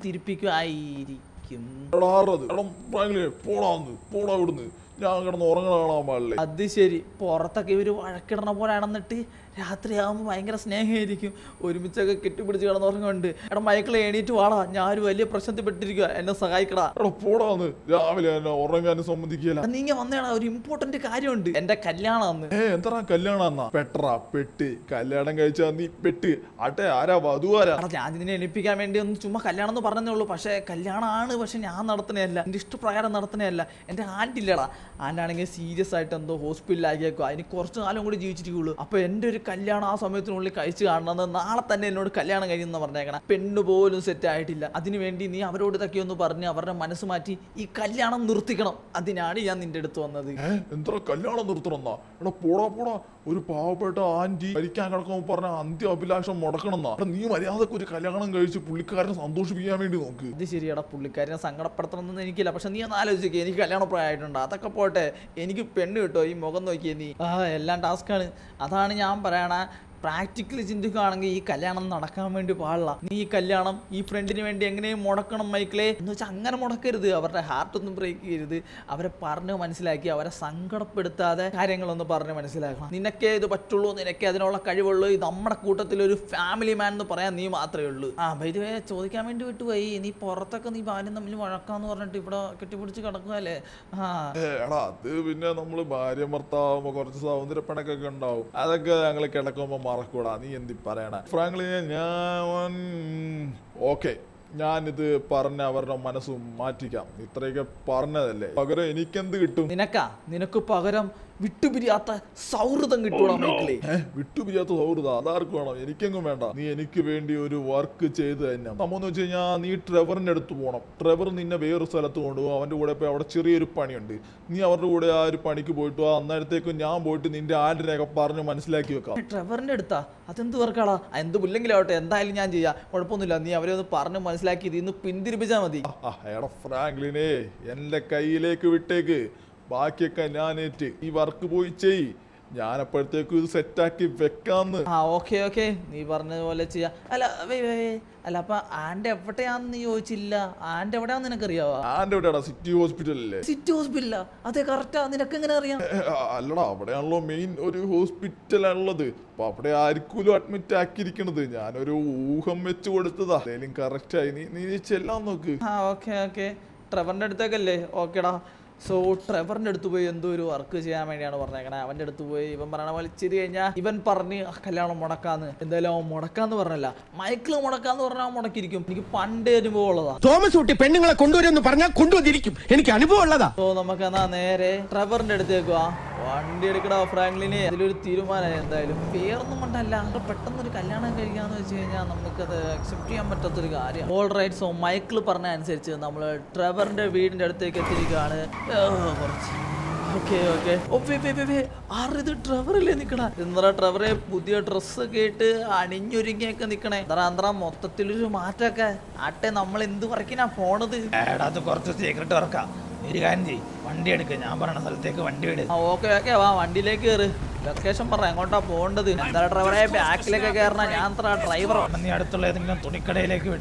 പിന്തിരിപ്പിക്കുമായിരിക്കും എടാറത് എടാ ഫ്രാങ്ക്ലിനെ പോടാന്ന് പോടാ ഇവിടുന്ന് ഞാൻ കിടന്ന് ഉറങ്ങണ കാണാൻ പാടില്ലേ അത് ശരി പുറത്തൊക്കെ ഇവർ വഴക്കിടണ പോലെ ആണെന്നിട്ട് രാത്രിയാകുമ്പോൾ ഭയങ്കര സ്നേഹമായിരിക്കും ഒരുമിച്ചൊക്കെ കെട്ടിപ്പിടിച്ച് കിടന്നുറങ്ങുന്നുണ്ട് എടാ മയക്കളെ എണീറ്റ് വാടാ ഞാൻ ഒരു വലിയ പ്രശ്നത്തിൽ പെട്ടിരിക്കുക എന്നെ സഹായിക്കടാ എടാ പോടാന്ന് രാവിലെ എന്നെ ഉറങ്ങാനും സമ്മതിക്കില്ല നീ ഇങ്ങനെ വന്നേടാ ഒരു ഇമ്പോർട്ടന്റ് കാര്യമുണ്ട് എന്റെ കല്യാണം അന്ന് ഏ എന്താ കല്യാണം എന്നാ പെട്ടറാ പെട്ട് കല്യാണം കഴിച്ചാ നീ പെട്ട് ആട്ടെ ആരാ വധുവാരാ എടാ ഞാൻ ഇതിനെ എണിപ്പിക്കാൻ വേണ്ടി ഒന്ന് ചുമ്മാ കല്യാണം എന്ന് പറഞ്ഞതേ ഉള്ളൂ പക്ഷേ കല്യാണമാണ് പക്ഷെ ഞാൻ നടത്തുന്നതല്ല എൻ്റെ ഇഷ്ടപ്രകാരം നടത്തുന്നതല്ല എൻ്റെ ആൻറ്റില്ലടാ ആൻറ്റാണെങ്കിൽ സീരിയസ് ആയിട്ട് എന്തോ ഹോസ്പിറ്റലിലാക്കിയേക്കോ അതിന് കുറച്ച് നാളും കൂടി ജീവിച്ചിരിക്കുള്ളൂ അപ്പോൾ എൻ്റെ ഒരു കല്യാണം ആ സമയത്തിനുള്ളിൽ കഴിച്ച് കാണണമെന്ന് നാളെ തന്നെ എന്നോട് കല്യാണം കഴിയുമെന്ന് പറഞ്ഞേക്കണം പെണ്ണ് പോലും സെറ്റ് ആയിട്ടില്ല അതിനു വേണ്ടി നീ അവരോട് ഇതൊക്കെ ഒന്ന് പറഞ്ഞ് അവരുടെ മനസ്സ് മാറ്റി ഈ കല്യാണം നിർത്തിക്കണം അതിനാണ് ഞാൻ നിന്റെ അടുത്ത് വന്നത് ഏ എന്താ കല്യാണം നിർത്തണമെന്നാ എടാ പോടാ പോടാ ഒരു പാവപ്പെട്ട ആന്റി മരിക്കാൻ കിടക്കുമ്പോൾ പറഞ്ഞ അന്ത്യ അഭിലാഷം മുടക്കണമെന്നാ എടാ നീ മര്യാദക്ക് ഒരു കല്യാണം കഴിച്ച് പുള്ളിക്കാരനെ സന്തോഷിപ്പിക്കാൻ വേണ്ടി നോക്ക് ഇത് ശരിയാടാ പുള്ളിക്കാരനെ സങ്കടപ്പെടുത്തണമെന്ന് എനിക്കില്ല പക്ഷെ നീ ഒന്ന് ആലോചിക്കുക എനിക്ക് കല്യാണ പ്രായമായിട്ടുണ്ട് അതൊക്കെ പോട്ടെ എനിക്ക് പെണ്ണ് കിട്ടോ ഈ മുഖം നോക്കിയേ നീ ആ എല്ലാം ടാസ്ക്കാണ് അതാണ് ഞാൻ പറയണ പ്രാക്ടിക്കലി ചിന്തിക്കുകയാണെങ്കിൽ ഈ കല്യാണം നടക്കാൻ വേണ്ടി പാടില്ല നീ ഈ കല്യാണം ഈ ഫ്രണ്ടിന് വേണ്ടി എങ്ങനെയും മുടക്കണം മൈക്കിളെ എന്ന് വെച്ചാൽ അങ്ങനെ മുടക്കരുത് അവരുടെ ഹാർട്ടൊന്നും ബ്രേക്ക് ചെയ്യരുത് അവരെ പറഞ്ഞ് മനസ്സിലാക്കി അവരെ സങ്കടപ്പെടുത്താതെ കാര്യങ്ങളൊന്ന് പറഞ്ഞ് മനസ്സിലാക്കണം നിനക്കേ ഇത് പറ്റുള്ളൂ നിനക്കേ അതിനുള്ള കഴിവുള്ളൂ ഇത് നമ്മുടെ കൂട്ടത്തിൽ ഒരു ഫാമിലി മാൻ എന്ന് പറയാൻ നീ മാത്രമേ ഉള്ളൂ ആ വൈദ്യുവേ ചോദിക്കാൻ വേണ്ടി വിട്ടുപോയി നീ പുറത്തൊക്കെ നീ ഭാര്യ തമ്മിൽ വഴക്കാന്ന് പറഞ്ഞിട്ട് ഇവിടെ കെട്ടിപ്പിടിച്ച് കിടക്കുകയല്ലേ ആ ഏ, എടാ അത് പിന്നെ നമ്മള് ഭാര്യ ഭർത്താവുമ്പോ കുറച്ച് സൗന്ദര്യപ്പണക്കൊക്കെ ഉണ്ടാവും അതൊക്കെ ഞങ്ങൾ കിടക്കുമ്പോ മറക്കൂടാ നീ എന്തി പറയണ ഫ്രാങ്ക്ലിനെ ഞാൻ ഓക്കെ ഞാനിത് പറഞ്ഞ അവരുടെ മനസ്സ് മാറ്റിക്കാം ഇത്രയൊക്കെ പറഞ്ഞതല്ലേ പകരം എനിക്കെന്ത് കിട്ടും നിനക്കാ നിനക്ക് പകരം വിട്ടുപിരിയാത്ത സൗഹൃദം കിട്ടൂടാ മൈക്കിളെ ഏ വിട്ടുപിരിയാത്ത സൗഹൃദ അതാർക്ക് വേണം എനിക്കെങ്ങും വേണ്ട നീ എനിക്ക് വേണ്ടി ഒരു വർക്ക് ചെയ്ത് തന്നെ സംഭവം എന്ന് വെച്ച് കഴിഞ്ഞാൽ നീ ട്രെവറിന്റെ അടുത്ത് പോകണം ട്രെവർ നിന്നെ വേറൊരു സ്ഥലത്ത് കൊണ്ടുപോകും അവന്റെ കൂടെ പോയി അവിടെ ചെറിയൊരു പണിയുണ്ട് നീ അവരുടെ കൂടെ ആ ഒരു പണിക്ക് പോയിട്ട് ആ അന്നേരത്തേക്ക് ഞാൻ പോയിട്ട് നിന്റെ ആന്റിനെയൊക്കെ പറഞ്ഞ് മനസ്സിലാക്കി വെക്കാം ട്രെവറിന്റെ അടുത്താ അതെന്ത് വർക്കാടാ എന്ത് പുല്ലെങ്കിലാവട്ടെ എന്തായാലും ഞാൻ ചെയ്യാം കുഴപ്പമൊന്നുമില്ല നീ അവരെ ഒന്ന് പറഞ്ഞ് മനസ്സിലാക്കി ഇതിന്ന് പിന്തിരിപ്പിച്ചാൽ മതി ആ, എടാ ഫ്രാങ്ക്ലിനെ എന്റെ കയ്യിലേക്ക് വിട്ടേക്ക് ബാക്കിയൊക്കെ ഞാൻ ഏറ്റ് ഈ വർക്ക് പോയി ചെയ് ഞാൻ അപ്പോഴത്തേക്കും ഇത് സെറ്റാക്കി വെക്കാന്ന് ആ ഓക്കെ ഓക്കെ നീ പറഞ്ഞതുപോലെ ചെയ്യാം അല്ല വേ വേ വേ. അല്ല അപ്പൊ ആൻ്റെ എവിടെയാന്ന് നീ ചോദിച്ചില്ല ആൻ്റെ എവിടെയാന്ന് നിനക്കറിയാവോ ആന്റെ എവിടെയാടാ സിറ്റി ഹോസ്പിറ്റലിലെ സിറ്റി ഹോസ്പിറ്റലാ അതെ കറക്റ്റാ നിനക്ക് എങ്ങനെ അറിയാം ഏ, അല്ലടാ അവിടെയാണല്ലോ മെയിൻ ഒരു ഹോസ്പിറ്റലാണുള്ളത് അപ്പൊ അവിടെ ആയിരിക്കുമല്ലോ അഡ്മിറ്റ് ആക്കിയിരിക്കണത് ഞാനൊരു ഊഹം വെച്ച് കൊടുത്തതാ എന്തായാലും കറക്റ്റ് ആയി നീ നീ ചെല്ലാൻ നോക്ക് ആ ഓക്കെ ഓക്കെ ട്രെവറിൻ്റെ അടുത്തേക്കല്ലേ ഓക്കെടാ സോ ട്രെവറിൻ്റെ അടുത്ത് പോയി എന്തോ ഒരു വർക്ക് ചെയ്യാൻ വേണ്ടിയാണ് പറഞ്ഞേക്കണേ അവൻ്റെ അടുത്ത് പോയി ഇവൻ പറയണ പോലെ ഇച്ചിരി കഴിഞ്ഞാൽ ഇവൻ പറഞ്ഞ് "ആ, കല്യാണം മുടക്കാന്ന് എന്തായാലും അവൻ മുടക്കാന്ന് പറഞ്ഞല്ല മൈക്കിൾ മുടക്കാന്ന് പറഞ്ഞാൽ അവൻ മുടക്കിയിരിക്കും എനിക്ക് പണ്ടേ അനുഭവം ഉള്ളതാ തോമസ് കുട്ടി പെണ്ണുങ്ങളെ കൊണ്ടുവരുമെന്ന് പറഞ്ഞാൽ കൊണ്ടുവന്നിരിക്കും എനിക്ക് അനുഭവം ഉള്ളതാ സോ നമുക്ക് എന്നാ നേരെ ട്രെവറിൻ്റെ അടുത്തേക്ക് വാ വണ്ടി എടുക്കടാ ഫ്രാങ്ക്ലിന് അതിലൊരു തീരുമാനമായി എന്തായാലും പേരൊന്നും കൊണ്ടല്ല അത് പെട്ടെന്ന് ഒരു കല്യാണം കഴിക്കാന്ന് വെച്ച് കഴിഞ്ഞാൽ നമുക്കത് അക്സെപ്റ്റ് ചെയ്യാൻ പറ്റാത്തൊരു കാര്യം ഓൾ റൈറ്റ് സോ മൈക്കിൾ പറഞ്ഞ അനുസരിച്ച് നമ്മൾ ട്രെവറിന്റെ വീടിന്റെ അടുത്തേക്ക് എത്തിയിരിക്കുകയാണ് ഓ, കുറച്ച് ഓക്കെ ഓക്കെ ആറിത് ട്രെവറല്ലേ നിക്കണ എന്താ ട്രെവറെ പുതിയ ഡ്രസ്സൊക്കെ ഇട്ട് അണിഞ്ഞൊരുങ്ങിയൊക്കെ നിക്കണേ എന്താ എന്താ മൊത്തത്തിലൊരു മാറ്റമൊക്കെ ആട്ടെ നമ്മൾ എന്ത് വർക്കിനാ പോണത് എടാ അത് കുറച്ച് സീക്രട്ട് വർക്കാ നീ ഒരു കാര്യം ചെയ്യ് വണ്ടി എടുക്ക ഞാൻ പറയണ സ്ഥലത്തേക്ക് വണ്ടി വിട് ആ ഓക്കെ ഓക്കെ വാ വണ്ടിയിലേക്ക് കയറ് ലൊക്കേഷൻ പറ എങ്ങോട്ടാ പോകേണ്ടത് എന്താ ഡ്രൈവറെ ബാക്കിലേക്ക് കയറണ ഞാൻ അത്ര ഡ്രൈവറോ അവിടെ നീ അടുത്തുള്ള ഏതെങ്കിലും തുണിക്കടയിലേക്ക് വിട്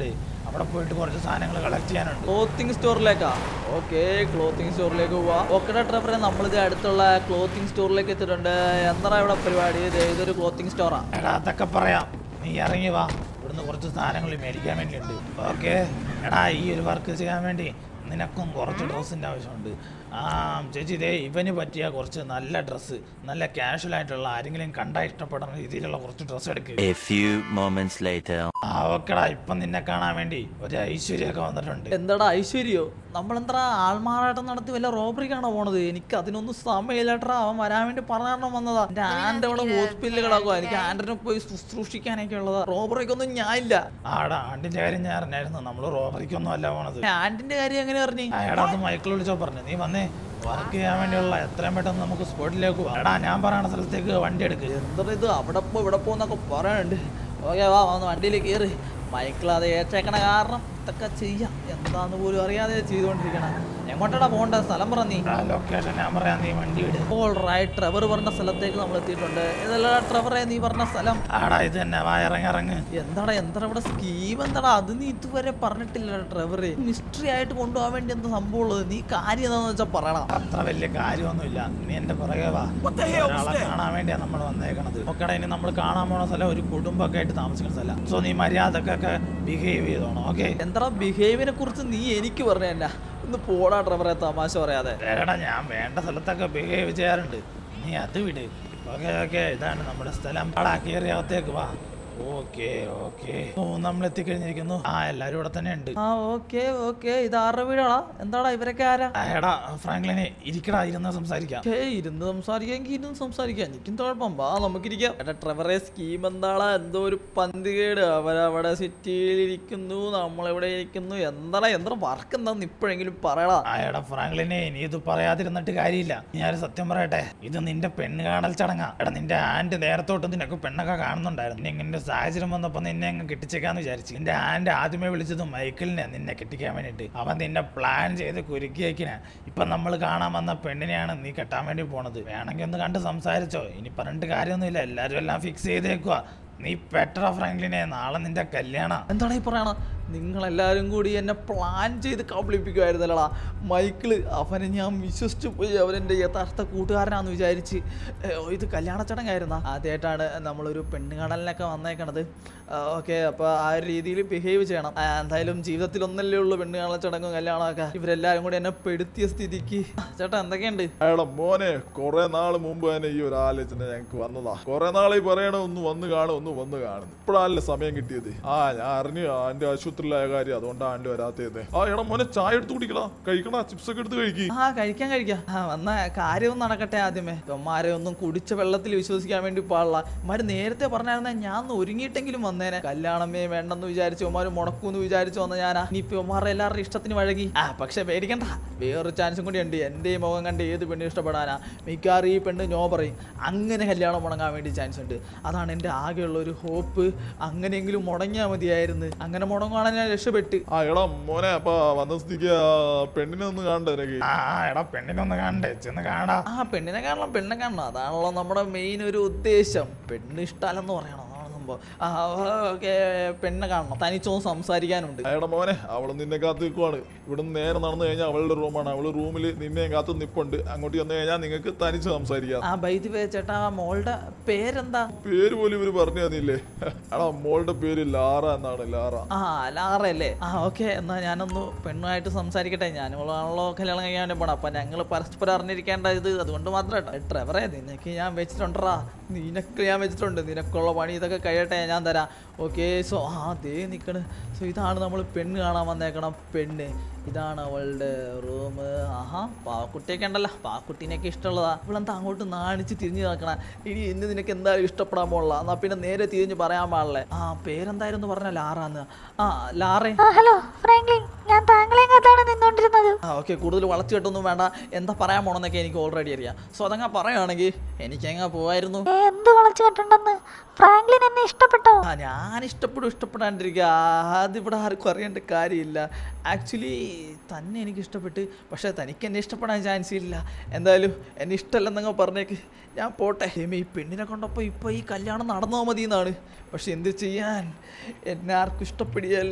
അവിടെ പോയിട്ട് കുറച്ച് സാധനങ്ങൾ കളക്ട് ചെയ്യാനുണ്ട് ക്ലോത്തിങ് സ്റ്റോറിലേക്കാ ഓക്കെ ക്ലോത്തിങ് സ്റ്റോറിലേക്ക് പോവാ ഓക്കെ ട്രവറെ നമ്മളിത് അടുത്തുള്ള ക്ലോത്തിങ് സ്റ്റോറിലേക്ക് എത്തിയിട്ടുണ്ട് എന്താ ഇവിടെ പരിപാടി ഇത് ഇതൊരു ക്ലോത്തിങ് സ്റ്റോറാ എടാ അതൊക്കെ പറയാം നീ ഇറങ്ങി വാ ഇവിടുന്ന് കുറച്ച് സാധനങ്ങൾ മേടിക്കാൻ വേണ്ടിയുണ്ട് ഓക്കെ എടാ ഈ ഒരു വർക്ക് ചെയ്യാൻ വേണ്ടി നിനക്കും കുറച്ച് ഡ്രസ്സിൻ്റെ ആവശ്യമുണ്ട് ആ ചേച്ചി ഇതേ ഇവന് പറ്റിയ കുറച്ച് നല്ല ഡ്രസ്സ് നല്ല കാഷ്വൽ ആയിട്ടുള്ള ആരെങ്കിലും കണ്ടാൽ ഇഷ്ടപ്പെടുന്ന രീതിയിലുള്ള കുറച്ച് ഡ്രസ്സ് എടുക്കുക A few moments later. ആ ഓക്കെടാ ഇപ്പം നിന്നെ കാണാൻ വേണ്ടി ഒരു ഐശ്വര്യമൊക്കെ വന്നിട്ടുണ്ട് എന്താടാ ഐശ്വര്യോ നമ്മളെന്താ ആൾമാറാട്ടം നടത്തി വല്ല റോബറിക്കാണോ പോണത് എനിക്ക് അതിനൊന്നും സമയമില്ലട്ടാ അവൻ വരാൻ വേണ്ടി പറഞ്ഞു വന്നതാ എന്റെ ആന്റെ അവിടെ ഹോസ്പിറ്റലിൽ കിടക്കുക എനിക്ക് ആന്റനെ പോയി ശുശ്രൂഷിക്കാനൊക്കെ ഉള്ളതാ റോബറിക്കൊന്നും ഞാനില്ല ആടാ ആണ്ടിന്റെ കാര്യം ഞാൻ അറിഞ്ഞായിരുന്നു നമ്മൾ റോബറിക്കൊന്നും അല്ല പോണത് ആന്റിന്റെ കാര്യം എങ്ങനെ പറഞ്ഞു ആ, എടാ അത് മൈക്കിൾ വിളിച്ചോ പറഞ്ഞു നീ വന്നേ വർക്ക് ചെയ്യാൻ വേണ്ടിയുള്ള എത്രയും പെട്ടെന്ന് നമുക്ക് സ്പോട്ടിലേക്ക് പോവാം എടാ ഞാൻ പറയണ സ്ഥലത്തേക്ക് വണ്ടി എടുക്ക് എന്താ ഇത് അവിടെ പോ ഇവിടെ പോന്നൊക്കെ പറയാനുണ്ട് ഓക്കെ വാ വന്ന് വണ്ടിയിൽ കയറി മൈക്കിൾ അത് ഏറ്റേക്കണ കാരണം ഇതൊക്കെ ചെയ്യാം എന്താന്ന് പോലും അറിയാതെ ചെയ്തുകൊണ്ടിരിക്കണം എങ്ങോട്ടാടാ പോകണ്ട സ്ഥലം പറ നീ ആ ലൊക്കേഷൻ ഞാൻ പറയാം നീ വണ്ടി ഇട് ഓൾ റൈറ്റ് ട്രെവർ പറഞ്ഞ സ്ഥലത്തേക്ക് നമ്മൾ എത്തിയിട്ടുണ്ട് ഇതല്ല ട്രെവറെ നീ പറഞ്ഞ സ്ഥലം ആടാ ഇത് തന്നെ വാ ഇറങ്ങി ഇറങ്ങ് എന്താടാ എന്താടാ ഇവിടെ സ്കീം എന്താടാ അത് നീ ഇതുവരെ പറഞ്ഞിട്ടില്ല ട്രെവറെ മിസ്റ്ററി ആയിട്ട് കൊണ്ടുപോകാൻ വേണ്ടി എന്താ സംഭവം ഉള്ളത് നീ കാര്യം എന്താന്ന് വെച്ചാൽ പറയണം അത്ര വലിയ കാര്യമൊന്നുമില്ല നീ എന്റെ പുറകെ വാ ഒരാളെ കാണാൻ വേണ്ടിയാ നമ്മൾ വന്നേക്കണത് ഓക്കെടാ ഇനി നമ്മൾ കാണാൻ പോണ സ്ഥലം ഒരു കുടുംബമൊക്കെ ആയിട്ട് താമസിക്കുന്ന സ്ഥലം സോ നീ മര്യാദക്കൊക്കെ ബിഹേവ് ചെയ്തോണം ഓക്കെ എന്താടാ ബിഹേവിയറിനെ കുറിച്ച് നീ എനിക്ക് പറഞ്ഞു തന്നെ ഒന്ന് പോടാ ട്രെവറെ തമാശ പറയാതെ എടാ ഞാൻ വേണ്ട സ്ഥലത്തൊക്കെ ബിഹേവ് ചെയ്യാറുണ്ട് നീ അത് വിട് ഓക്കെ ഓക്കെ ഇതാണ് നമ്മുടെ സ്ഥലം അടാ കയറി അകത്തേക്ക് വാ ഓക്കെ ഓക്കെ ഓ നമ്മൾ എത്തിക്കഴിഞ്ഞിരിക്കുന്നു ആ എല്ലാരും ഇവിടെ തന്നെ ഉണ്ട് ആ ഓക്കെ ഓക്കെ ഇത് ആരുടെ വീടാടാ എന്താടാ ഇവരൊക്കെ ആരാ ആ, എടാ ഫ്രാങ്ക്ലിനെ ഇരിക്കടാ ഇരുന്ന് സംസാരിക്കാം ഏ ഇരുന്ന് സംസാരിക്കാമെങ്കിൽ ഇരുന്ന് സംസാരിക്കാം എനിക്കും കുഴപ്പം വാ നമുക്കിരിക്കാം എടാ ട്രെവറെ സ്കീം എന്താടാ എന്തോ ഒരു പന്തികേട് അവരവിടെ സിറ്റിയിൽ ഇരിക്കുന്നു നമ്മളിവിടെ ഇരിക്കുന്നു എന്താടാ എന്താ വർക്ക് എന്താന്ന് ഇപ്പോഴെങ്കിലും പറയടാ ആ എടാ ഫ്രാങ്ക്ലിനെ നീ ഇത് പറയാതിരുന്നിട്ട് കാര്യമില്ല ഞാൻ സത്യം പറയട്ടെ ഇത് നിന്റെ പെണ്ണ് കാണൽ ചടങ്ങാ എടാ നിന്റെ ആൻഡ് നേരത്തോട്ട് നിനക്ക് പെണ്ണൊക്കെ കാണുന്നുണ്ടായിരുന്നു നീ ഇങ്ങനെ സാഹചര്യം വന്നപ്പോൾ നിന്നെ അങ്ങ് കെട്ടിച്ചേക്കാന്ന് വിചാരിച്ചു നിന്റെ ആൻഡ് ആദ്യമേ വിളിച്ചത് മൈക്കിളിനെ നിന്നെ കെട്ടിക്കാൻ വേണ്ടിയിട്ട് അവൻ നിന്നെ പ്ലാൻ ചെയ്ത് കുരുക്കിയേക്കിനെ ഇപ്പൊ നമ്മൾ കാണാൻ വന്ന പെണ്ണിനെയാണ് നീ കെട്ടാൻ വേണ്ടി പോണത് വേണമെങ്കിൽ ഒന്ന് കണ്ട് സംസാരിച്ചോ ഇനി പറഞ്ഞിട്ട് കാര്യമൊന്നുമില്ല എല്ലാവരും എല്ലാം ഫിക്സ് ചെയ്തേക്കുക നീ പെട്ടറ ഫ്രാങ്ക്ലിനെ നാളെ നിന്റെ കല്യാണം എന്താണ് ഈ പറയണ നിങ്ങളെല്ലാവരും കൂടി എന്നെ പ്ലാൻ ചെയ്ത് കബളിപ്പിക്കുമായിരുന്നല്ലടാ മൈക്കിള് അവനെ ഞാൻ വിശ്വസിച്ച് പോയി അവനെൻ്റെ യഥാർത്ഥ കൂട്ടുകാരനാന്ന് വിചാരിച്ച് ഏ, ഓ, ഇത് കല്യാണ ചടങ്ങായിരുന്ന ആദ്യമായിട്ടാണ് നമ്മളൊരു പെണ്ണ് കാണലിനൊക്കെ വന്നേക്കണത് ഓക്കെ അപ്പോൾ ആ ഒരു രീതിയിൽ ബിഹേവ് ചെയ്യണം ആ, എന്തായാലും ജീവിതത്തിൽ ഒന്നല്ലേ ഉള്ളൂ പെണ്ണ് കാണൽ ചടങ്ങും കല്യാണമൊക്കെ ഇവരെല്ലാവരും കൂടി എന്നെ പെടുത്തിയ സ്ഥിതിക്ക് ആ, ചേട്ടാ എന്തൊക്കെയുണ്ട് അയാളെ മോനെ കുറെ നാൾ മുമ്പ് തന്നെ ഈ ഒരു ആലോചന ഞങ്ങൾക്ക് വന്നതാ കുറെ നാളായി പറയണ ഒന്ന് വന്ന് കാണും ഒന്ന് വന്ന് കാണുന്നു ഇപ്പോഴാണല്ലേ സമയം കിട്ടിയത് ആ ഞാൻ അറിഞ്ഞു ആന്റെ ആശുപത്രിയിലായ കാര്യം അതുകൊണ്ടാണ് ആന്റെ വരാത്തത് ആ എടാ മോനെ ചായ എടുത്ത് കുടിക്കടാ കഴിക്കടാ ചിപ്സ് ഒക്കെ എടുത്ത് കഴിക്കി ആ കഴിക്കാൻ കഴിക്കാം ആ വന്ന കാര്യമൊന്നും നടക്കട്ടെ ആദ്യമേ ഇവന്മാരെ ഒന്നും കുടിച്ച വെള്ളത്തിൽ വിശ്വസിക്കാൻ വേണ്ടി പാടില്ല ഇവന്മാര് നേരത്തെ പറഞ്ഞായിരുന്നെ ഞാൻ ഒന്ന് ഒരുങ്ങിയിട്ടെങ്കിലും വന്നേനെ കല്യാണമേ വേണ്ടെന്ന് വിചാരിച്ചു ഇവന്മാര് മുടക്കൂന്ന് വിചാരിച്ചു വന്ന ഞാനാ ഇനിയിപ്പോ ഇവന്മാരുടെ എല്ലാവരുടെ ഇഷ്ടത്തിന് വഴങ്ങി ആ പക്ഷെ പേടിക്കണ്ട വേറൊരു ചാൻസും കൂടി ഉണ്ട് എൻ്റെ ഈ മുഖം കണ്ട് ഏത് പെണ്ണ് ഇഷ്ടപ്പെടാനാ മിക്കവാറും ഈ പെണ്ണ് നോ പറയും അങ്ങനെ കല്യാണം മുടങ്ങാൻ വേണ്ടി ചാൻസ് ഉണ്ട് അതാണ് എൻ്റെ ആകെയുള്ള ഒരു ഹോപ്പ് അങ്ങനെയെങ്കിലും മുടങ്ങിയാൽ മതിയായിരുന്നു അങ്ങനെ മുടങ്ങുവാണെങ്കിൽ ഞാൻ രക്ഷപ്പെട്ട് ആ എടാ മോനെ അപ്പൊ വന്ന സ്ഥിതിക്ക് ആ പെണ്ണിനെ ഒന്ന് കാണണ്ടേ നിനക്ക് ആ ആ, എടാ പെണ്ണിനൊന്ന് കാണണ്ടേ ചെന്ന് കാണാ ആ പെണ്ണിനെ കാണണം പെണ്ണിനെ കാണണം അതാണല്ലോ നമ്മുടെ മെയിൻ ഒരു ഉദ്ദേശം പെണ്ണ് ഇഷ്ടമല്ലെന്ന് പറയണം അതാണ് സംഭവം ആ ഓക്കെ പെണ്ണിനെ കാണണം തനിച്ചൊന്ന് സംസാരിക്കാനുണ്ട് എടാ മോനെ അവള് നിന്നെ കാത്ത് നിൽക്കുവാണ് ഇവിടുന്ന് നേരെ നടന്നു കഴിഞ്ഞാൽ അവളുടെ റൂമാണ് അവള് റൂമിൽ നിന്നെ കാത്ത് നിപ്പുണ്ട് അങ്ങോട്ട് ചെന്ന് കഴിഞ്ഞാൽ നിങ്ങൾക്ക് തനിച്ച് സംസാരിക്കാം ആ ബൈദി വേ ചേട്ടാ ആ മോളുടെ പേരെന്താ പേര് പോലും ഇവര് പറഞ്ഞു തന്നില്ലേ എടാ മോളുടെ പേര് ലാറ എന്നാണ് ലാറ ആ ലാറല്ലേ ആ ഓക്കെ എന്നാ ഞാനൊന്ന് പെണ്ണുമായിട്ട് സംസാരിക്കട്ടെ ഞാനുള്ളാണല്ലോ കല്യാണം കഴിക്കാൻ വേണ്ടി പോണം അപ്പൊ ഞങ്ങൾ പരസ്പരം അറിഞ്ഞിരിക്കേണ്ട ഇത് അതുകൊണ്ട് മാത്രം കേട്ടോ ഡ്രൈവറെ നിനക്ക് ഞാൻ വെച്ചിട്ടുണ്ടറാ നിനക്ക് ഞാൻ വെച്ചിട്ടുണ്ട് നിനക്കുള്ള പണി ഇതൊക്കെ കഴിയട്ടെ ഞാൻ തരാം ഓക്കെ സോ ആ ദേ നിൽക്കണ് സോ ഇതാണ് നമ്മൾ പെണ്ണ് കാണാൻ വന്നേക്കണം പെണ്ണ് ഇതാണ് അവളുടെ റൂം ആഹാ പാവക്കുട്ടിയൊക്കെ ഉണ്ടല്ലോ പാവക്കുട്ടീനെയൊക്കെ ഇഷ്ടമുള്ളതാ ഇവളെന്താ അങ്ങോട്ട് നാണിച്ച് തിരിഞ്ഞു നോക്കണ ഇനി ഇന്ന് നിനക്ക് എന്തായാലും ഇഷ്ടപ്പെടാൻ പോലുള്ള എന്നാ പിന്നെ നേരെ തിരിഞ്ഞ് പറയാൻ പാടില്ലേ ആ പേരെന്തായിരുന്നു പറഞ്ഞ ലാറാന്ന് ആ ലാറേ ആ ഹലോ ഫ്രാങ്ക്ലിൻ ഞാൻ താങ്കളെ കാത്താണ് നിന്നോണ്ടിരുന്നത് ആ ഓക്കെ കൂടുതൽ വളച്ചു കെട്ടൊന്നും വേണ്ട എന്താ പറയാൻ പോണെന്നൊക്കെ എനിക്ക് ഓൾറെഡി അറിയാം സോ അതങ്ങ് പറയുകയാണെങ്കിൽ എനിക്കങ്ങ് പോവായിരുന്നു ഏ, എന്ത് വളച്ചു കെട്ടുണ്ടെന്ന് ഫ്രാങ്ക്ലിൻ എന്നെ ഇഷ്ടപ്പെട്ടോ ആ ഞാൻ ഇഷ്ടപ്പെടും ഇഷ്ടപ്പെടാണ്ടിരിക്കുക അതിവിടെ ആർക്കും അറിയേണ്ട കാര്യമില്ല ആക്ച്വലി തന്നെ എനിക്ക് ഇഷ്ടപ്പെട്ട് പക്ഷേ തനിക്ക് എന്നെ ഇഷ്ടപ്പെടാൻ ചാൻസ് ഇല്ല എന്തായാലും എന്നെ ഇഷ്ടമല്ലെന്നങ്ങ് പറഞ്ഞേക്ക് ഞാൻ പോട്ടെ ഹേമ ഈ പെണ്ണിനെ കൊണ്ടപ്പോൾ ഇപ്പോൾ ഈ കല്യാണം നടന്നാൽ മതി എന്നാണ് പക്ഷെ എന്ത് ചെയ്യാൻ എന്നെ ആർക്കും ഇഷ്ടപ്പെടിയല്ലോ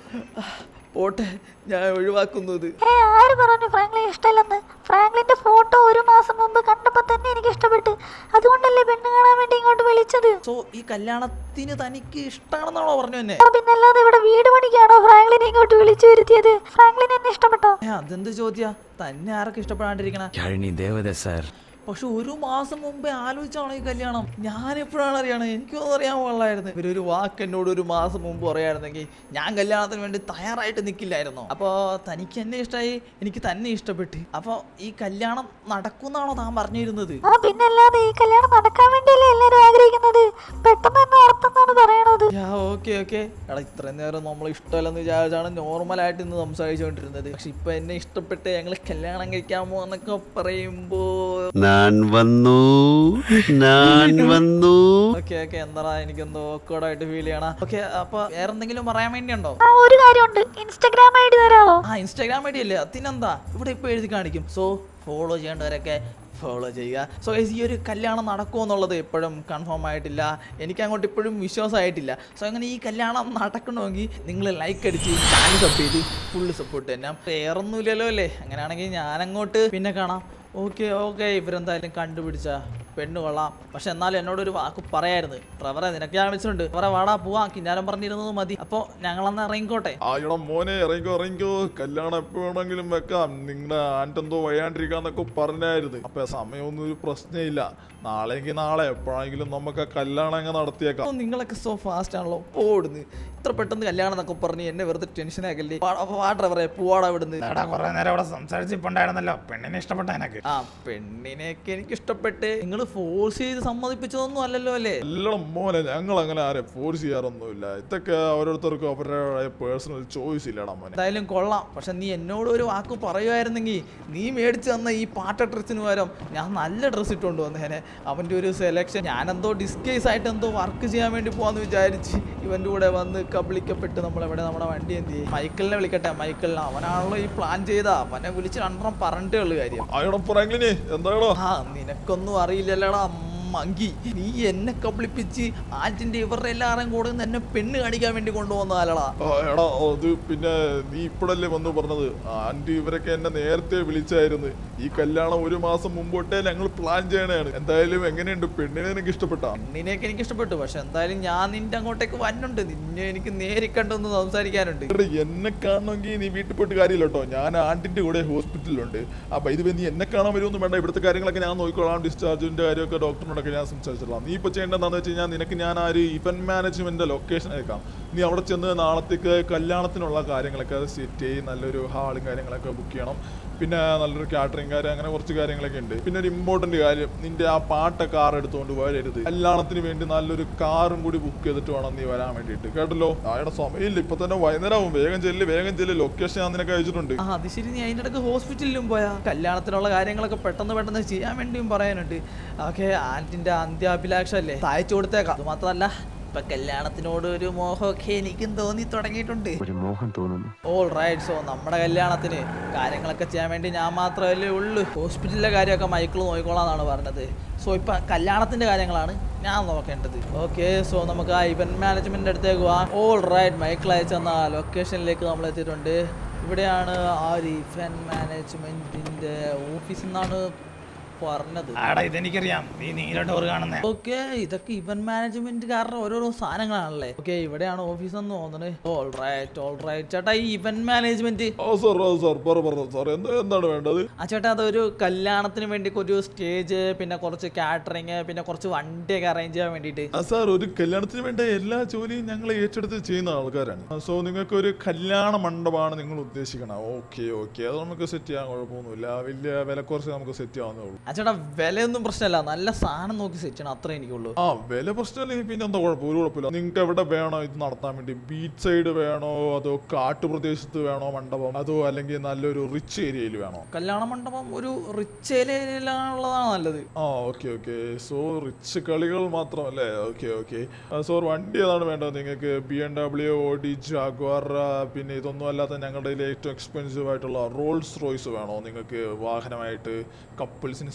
പോട്ടെ ഞാൻ ഒഴിവാക്കുന്നു ഇത് ഏ ആര് പറഞ്ഞു ഫ്രാങ്ക്ലിൻ ഇഷ്ടമല്ലെന്ന് ഫ്രാങ്ക്ലിന്റെ ഫോട്ടോ ഒരു മാസം മുമ്പ് കണ്ടപ്പോ തന്നെ എനിക്ക് ഇഷ്ടപ്പെട്ടു അതുകൊണ്ടല്ലേ പെണ്ണ് കാണാൻ വേണ്ടി ഇങ്ങോട്ട് വിളിച്ചത് സോ ഈ കല്യാണത്തിന് തനിക്ക് ഇഷ്ടമാണെന്നാണോ പറഞ്ഞു തന്നെ ആ, പിന്നല്ലാതെ ഇവിടെ വീട് പണിക്കാണോ ഫ്രാങ്ക്ലിനെ ഇങ്ങോട്ട് വിളിച്ചു വരുത്തിയത് ഫ്രാങ്ക്ലിൻ എന്നെ ഇഷ്ടപ്പെട്ടോ ഏ, അതെന്ത് ചോദ്യ തന്നെ ആരൊക്കെ ഇഷ്ടപ്പെടാണ്ടിരിക്കണ ಯಾಳಿನಿ ದೇವದೆ ಸರ್ പക്ഷെ ഒരു മാസം മുമ്പേ ആലോചിച്ചാണോ ഈ കല്യാണം ഞാൻ എപ്പോഴാണ് അറിയണത് എനിക്കൊന്നും അറിയാൻ പാടില്ലായിരുന്നു ഇവരൊരു വാക്ക് എന്നോട് ഒരു മാസം മുമ്പ് പറയായിരുന്നെങ്കിൽ ഞാൻ കല്യാണത്തിന് വേണ്ടി തയ്യാറായിട്ട് നിൽക്കില്ലായിരുന്നോ അപ്പോൾ തനിക്ക് എന്നെ ഇഷ്ടമായി എനിക്ക് തന്നെ ഇഷ്ടപ്പെട്ട് അപ്പോൾ ഈ കല്യാണം നടക്കുന്നാണോ താൻ പറഞ്ഞിരുന്നത് ആ പിന്നല്ലാതെ ഈ കല്യാണം നടക്കാൻ വേണ്ടിയല്ലേ എല്ലാരും ആഗ്രഹിക്കുന്നത് പെട്ടെന്ന് തന്നെ നടത്തുന്നാണ് പറയണത് യാ ഓക്കെ ഓക്കെ എടാ ഇത്രയും നേരം നമ്മൾ ഇഷ്ടമല്ലെന്ന് വിചാരിച്ചാണ് നോർമലായിട്ട് ഇന്ന് സംസാരിച്ചുകൊണ്ടിരുന്നത് പക്ഷെ ഇപ്പൊ എന്നെ ഇഷ്ടപ്പെട്ട് ഞങ്ങൾ കല്യാണം കഴിക്കാമോ എന്നൊക്കെ പറയുമ്പോ ನಾನ್ വന്നു ನಾನ್ വന്നു ഓക്കെ ഓക്കെ എന്താ എനിക്കെന്തോ ഓക്കേഡായിട്ട് ഫീൽ ചെയ്യണം ഓക്കെ അപ്പൊ വേറെ എന്തെങ്കിലും പറയാൻ വേണ്ടിയുണ്ടോ ആ ഒരു കാര്യമുണ്ട് ഇൻസ്റ്റഗ്രാം ഐ ഡി തരാമോ ആ ഇൻസ്റ്റാഗ്രാം ഐ ഡി അല്ലേ അതിനെന്താ ഇവിടെ ഇപ്പൊ എഴുതി കാണിക്കും സോ ഫോളോ ചെയ്യേണ്ടവരൊക്കെ ഫോളോ ചെയ്യുക സോ ഗൈസ് ഈ ഒരു കല്യാണം നടക്കുമോ എന്നുള്ളത് എപ്പോഴും കൺഫേം ആയിട്ടില്ല എനിക്ക് അങ്ങോട്ട് ഇപ്പോഴും വിശ്വാസമായിട്ടില്ല സോ അങ്ങനെ ഈ കല്യാണം നടക്കണമെങ്കിൽ നിങ്ങൾ ലൈക്ക് അടിച്ച് ചാനൽ സബ് ചെയ്ത് ഫുള്ള് സപ്പോർട്ട് തന്നെ വേറൊന്നുമില്ലല്ലോ അല്ലേ അങ്ങനെയാണെങ്കിൽ ഞാനങ്ങോട്ട് പിന്നെ കാണാം ഓക്കെ ഓക്കെ ഇവരെന്തായാലും കണ്ടുപിടിച്ച പെണ്ണ് കൊള്ളാം പക്ഷെ എന്നാലും എന്നോട് ഒരു വാക്ക് പറയായിരുന്നു ട്രവറെ നിനക്ക് ഞാൻ വിളിച്ചിട്ടുണ്ട് ട്രവറെ വാടാ പോവാ കിന്നാരം പറഞ്ഞിരുന്നത് മതി അപ്പോൾ ഞങ്ങളന്ന് ഇറങ്ങിക്കോട്ടെ ആ എടാ മോനെ ഇറങ്ങിക്കോ ഇറങ്ങിക്കോ കല്യാണം എപ്പോ വേണമെങ്കിലും വെക്കാം നിങ്ങളുടെ ആൻറ്റെന്തോ വയ്യാണ്ടിരിക്കാന്നൊക്കെ പറഞ്ഞായിരുന്നു അപ്പൊ സമയമൊന്നും ഒരു പ്രശ്നമില്ല നാളെങ്കിൽ നാളെ എപ്പോഴാണെങ്കിലും നമുക്ക് ആ കല്യാണം അങ്ങ് നടത്തിയേക്കാം ഓ, നിങ്ങളൊക്കെ സോ ഫാസ്റ്റ് ആണല്ലോ ഓടുന്നു ഇത്ര പെട്ടെന്ന് കല്യാണം എന്നൊക്കെ പറഞ്ഞ് എന്നെ വെറുതെ ടെൻഷൻ ആക്കല്ലേ വാ ഡ്രൈവറെ പോവാടാ ഇവിടുന്ന് എടാ കുറെ നേരം അവിടെ സംസാരിച്ചിട്ടുണ്ടായിരുന്നല്ലോ പെണ്ണിനെ ഇഷ്ടപ്പെട്ട എനക്ക് ആ പെണ്ണിനെയൊക്കെ എനിക്ക് ഇഷ്ടപ്പെട്ട് നിങ്ങൾ ഫോഴ്സ് ചെയ്ത് സമ്മതിപ്പിച്ചതൊന്നും അല്ലല്ലോ അല്ലേ എല്ലാം മോനെ ഞങ്ങൾ അങ്ങനെ ആരെ ഫോഴ്സ് ചെയ്യാറൊന്നുമില്ല ഇതൊക്കെ ഓരോരുത്തർക്കും അവരുടെ പേഴ്സണൽ ചോയ്സ് ഇല്ലടാ മോനെ എന്തായാലും കൊള്ളാം പക്ഷെ നീ എന്നോട് ഒരു വാക്ക് പറയുമായിരുന്നെങ്കിൽ നീ മേടിച്ചു തന്ന ഈ പാട്ട ഡ്രസ്സിന് പകരം ഞാൻ നല്ല ഡ്രസ്സ് ഇട്ടുകൊണ്ട് വന്നേനെ അവൻ്റെ ഒരു സെലക്ഷൻ ഞാനെന്തോ ഡിസ്കേസ് ആയിട്ട് എന്തോ വർക്ക് ചെയ്യാൻ വേണ്ടി പോകാന്ന് വിചാരിച്ച് ഇവൻ്റെ കൂടെ വന്ന് കബളിക്കപ്പെട്ട് നമ്മളെവിടെ നമ്മുടെ വണ്ടി എന്ത് ചെയ്യും മൈക്കിളിനെ വിളിക്കട്ടെ മൈക്കിളിനെ അവനാണല്ലോ ഈ പ്ലാൻ ചെയ്ത അവനെ വിളിച്ച് രണ്ടെണ്ണം പറഞ്ഞിട്ടേ ഉള്ളു കാര്യം ആയടാ ഫ്രാങ്ക്ലിനെ എന്താടാ ആ നിനക്കൊന്നും അറിയില്ലല്ലോടാ മങ്കി നീ എന്നെ കബളിപ്പിച്ച് ആറ്റിന്റെ ഇവരുടെ എല്ലാവരും കൂടെ നിന്ന് എന്നെ പെണ്ണ് കാണിക്കാൻ വേണ്ടി കൊണ്ടുപോകുന്നതല്ലടാ ആ, എടാ അത് പിന്നെ നീ ഇപ്പോഴല്ലേ വന്ന് പറഞ്ഞത് ആന്റി ഇവരൊക്കെ എന്നെ നേരത്തെ വിളിച്ചായിരുന്നു ഈ കല്യാണം ഒരു മാസം മുമ്പോട്ടേ ഞങ്ങൾ പ്ലാൻ ചെയ്യണതാണ് എന്തായാലും എങ്ങനെയുണ്ട് പെണ്ണിനെ എനിക്ക് ഇഷ്ടപ്പെട്ടാ നിന്നെയൊക്കെ എനിക്ക് ഇഷ്ടപ്പെട്ടു പക്ഷെ എന്തായാലും ഞാൻ നിന്റെ അങ്ങോട്ടേക്ക് വന്നുണ്ട് നിന്നെ എനിക്ക് നേരിക്കണ്ടൊന്ന് സംസാരിക്കാനുണ്ട് എടാ, എന്നെ കാണണമെങ്കിൽ നീ വീട്ടിൽ പോയിട്ട് കാര്യമില്ല കേട്ടോ ഞാൻ ആന്റിന്റെ കൂടെ ഹോസ്പിറ്റലിലുണ്ട് അപ്പൊ ഇത് നീ എന്നെ കാണാൻ വരുമൊന്നും വേണ്ട ഇവിടുത്തെ കാര്യങ്ങളൊക്കെ ഞാൻ നോക്കിക്കോളാം ഡിസ്ചാർജിന്റെ കാര്യമൊക്കെ ഡോക്ടറിനോടൊക്കെ ഞാൻ സംസാരിച്ചോളാം നീ ഇപ്പോൾ ചെയ്യേണ്ടതെന്ന് വെച്ച് കഴിഞ്ഞാൽ നിനക്ക് ഞാൻ ആ ഒരു ഇവന്റ് മാനേജ്മെന്റ് ലൊക്കേഷൻ അയക്കാം നീ അവിടെ ചെന്ന് നാളത്തേക്ക് കല്യാണത്തിനുള്ള കാര്യങ്ങളൊക്കെ സെറ്റ് ചെയ്ത് നല്ലൊരു ഹാളും കാര്യങ്ങളൊക്കെ ബുക്ക് ചെയ്യണം പിന്നെ നല്ലൊരു കാറ്ററിംഗ് കാര്യം അങ്ങനെ കുറച്ച് കാര്യങ്ങളൊക്കെ ഉണ്ട് പിന്നെ ഒരു ഇമ്പോർട്ടന്റ് കാര്യം നിന്റെ ആ പാട്ട കാർ എടുത്തുകൊണ്ട് വരരുത് കല്യാണത്തിന് വേണ്ടി നല്ലൊരു കാറും കൂടി ബുക്ക് ചെയ്തിട്ട് വേണം നീ വരാൻ വേണ്ടിയിട്ട് കേട്ടല്ലോ ആയുടെ സമയമില്ല ഇപ്പൊ തന്നെ വൈകുന്നേരം ആവും വേഗം ചെല്ല് വേഗം ചെല്ല് ലൊക്കേഷൻ ഞാൻ നിനക്ക് അയച്ചിട്ടുണ്ട് ആ അത് ശരി നീ അതിൻ്റെ ഇടയ്ക്ക് ഹോസ്പിറ്റലിലും പോയാ കല്യാണത്തിനുള്ള കാര്യങ്ങളൊക്കെ പെട്ടെന്ന് പെട്ടെന്ന് ചെയ്യാൻ വേണ്ടിയും പറയാനുണ്ട് ഓക്കെ ആന്റിന്റെ അന്ത്യാഭിലാഷല്ലേ സഹായിച്ചു കൊടുത്തേക്കാം അത് മാത്രമല്ല ഇപ്പൊ കല്യാണത്തിനോട് ഒരു മോഹമൊക്കെ എനിക്കും തോന്നി തുടങ്ങിയിട്ടുണ്ട് ഒരു മോഹം തോന്നുന്നു ഓൾ റൈറ്റ് സോ നമ്മുടെ കല്യാണത്തിന് കാര്യങ്ങളൊക്കെ ചെയ്യാൻ വേണ്ടി ഞാൻ മാത്രമല്ലേ ഉള്ളൂ ഹോസ്പിറ്റലിലെ കാര്യമൊക്കെ മൈക്കിൾ നോക്കിക്കോളാന്നാണ് പറഞ്ഞത് സോ ഇപ്പൊ കല്യാണത്തിന്റെ കാര്യങ്ങളാണ് ഞാൻ നോക്കേണ്ടത് ഓക്കെ സോ നമുക്ക് ആ ഇവന്റ് മാനേജ്മെന്റിന്റെ അടുത്തേക്ക് പോവാം ഓൾ റൈറ്റ് മൈക്കിൾ അയച്ചെന്ന ലൊക്കേഷനിലേക്ക് നമ്മൾ എത്തിയിട്ടുണ്ട് ഇവിടെയാണ് ആ ഒരു ഇവന്റ് മാനേജ്മെന്റിന്റെ ഓഫീസിൽ നിന്നാണ് പറഞ്ഞത് ആടാ ഇതെനിക്കറിയാം നീ നീല ഡോറ് കാണുന്നേ ഓക്കെ ഇതൊക്കെ ഇവന്റ് മാനേജ്മെന്റുകാരുടെ ഓരോരോ സാധനങ്ങളാണല്ലേ ഓക്കെ ഇവിടെയാണ് ഓഫീസ് എന്ന് തോന്നുന്നത് ഓൾ റൈറ്റ് ഓൾ റൈറ്റ് ചേട്ടാ ഈ ഇവന്റ് മാനേജ്മെന്റ് ഓ സാർ ഓ സാർ പറ പറ സാർ എന്താ എന്താണ് വേണ്ടത് ആ ചേട്ടാ അതൊരു കല്യാണത്തിന് വേണ്ടി ഒരു സ്റ്റേജ് പിന്നെ കുറച്ച് കാറ്ററിങ് പിന്നെ കുറച്ച് വണ്ടിയൊക്കെ അറേഞ്ച് ചെയ്യാൻ വേണ്ടിയിട്ട് ആ സാർ ഒരു കല്യാണത്തിന് വേണ്ട എല്ലാ ജോലിയും ഞങ്ങൾ ഏറ്റെടുത്ത് ചെയ്യുന്ന ആൾക്കാരാണ് സോ നിങ്ങൾക്ക് ഒരു കല്യാണ മണ്ഡപമാണ് നിങ്ങൾ ഉദ്ദേശിക്കണം ഓക്കെ ഓക്കെ അത് നമുക്ക് സെറ്റ് ചെയ്യാൻ കുഴപ്പമൊന്നുമില്ല വലിയ വില കുറച്ച് നമുക്ക് സെറ്റ് ചെയ്യാവുന്നേ ഉള്ളൂ ആ ചേട്ടാ വിലയൊന്നും പ്രശ്നമല്ല നല്ല സാധനം നോക്കി സെറ്റ് ചെയ്യണം അത്രേ എനിക്കുള്ളൂ ആ വില പ്രശ്നമില്ലെങ്കിൽ പിന്നെ എന്താ കുഴപ്പം ഒരു കുഴപ്പമില്ല നിങ്ങൾക്ക് എവിടെ വേണോ ഇത് നടത്താൻ വേണ്ടി ബീച്ച് സൈഡ് വേണോ അതോ കാട്ടുപ്രദേശത്ത് വേണോ മണ്ഡപം അതോ അല്ലെങ്കിൽ നല്ലൊരു റിച്ച് ഏരിയയിൽ വേണോ കല്യാണ മണ്ഡപം ഒരു റിച്ച് ഏരിയയിലുള്ളതാണ് നല്ലത് ആ ഓക്കെ ഓക്കെ സോ റിച്ച് കളികൾ മാത്രമല്ലേ ഓക്കെ ഓക്കെ സോ വണ്ടി ഏതാണ് വേണ്ടത് നിങ്ങൾക്ക് B M W Audi Jaguar പിന്നെ ഇതൊന്നും അല്ലാത്ത ഞങ്ങളുടെ കയ്യിൽ ഏറ്റവും എക്സ്പെൻസീവ് ആയിട്ടുള്ള റോൾസ് റോയ്സ് വേണോ നിങ്ങൾക്ക് വാഹനമായിട്ട് കപ്പിൾസിന്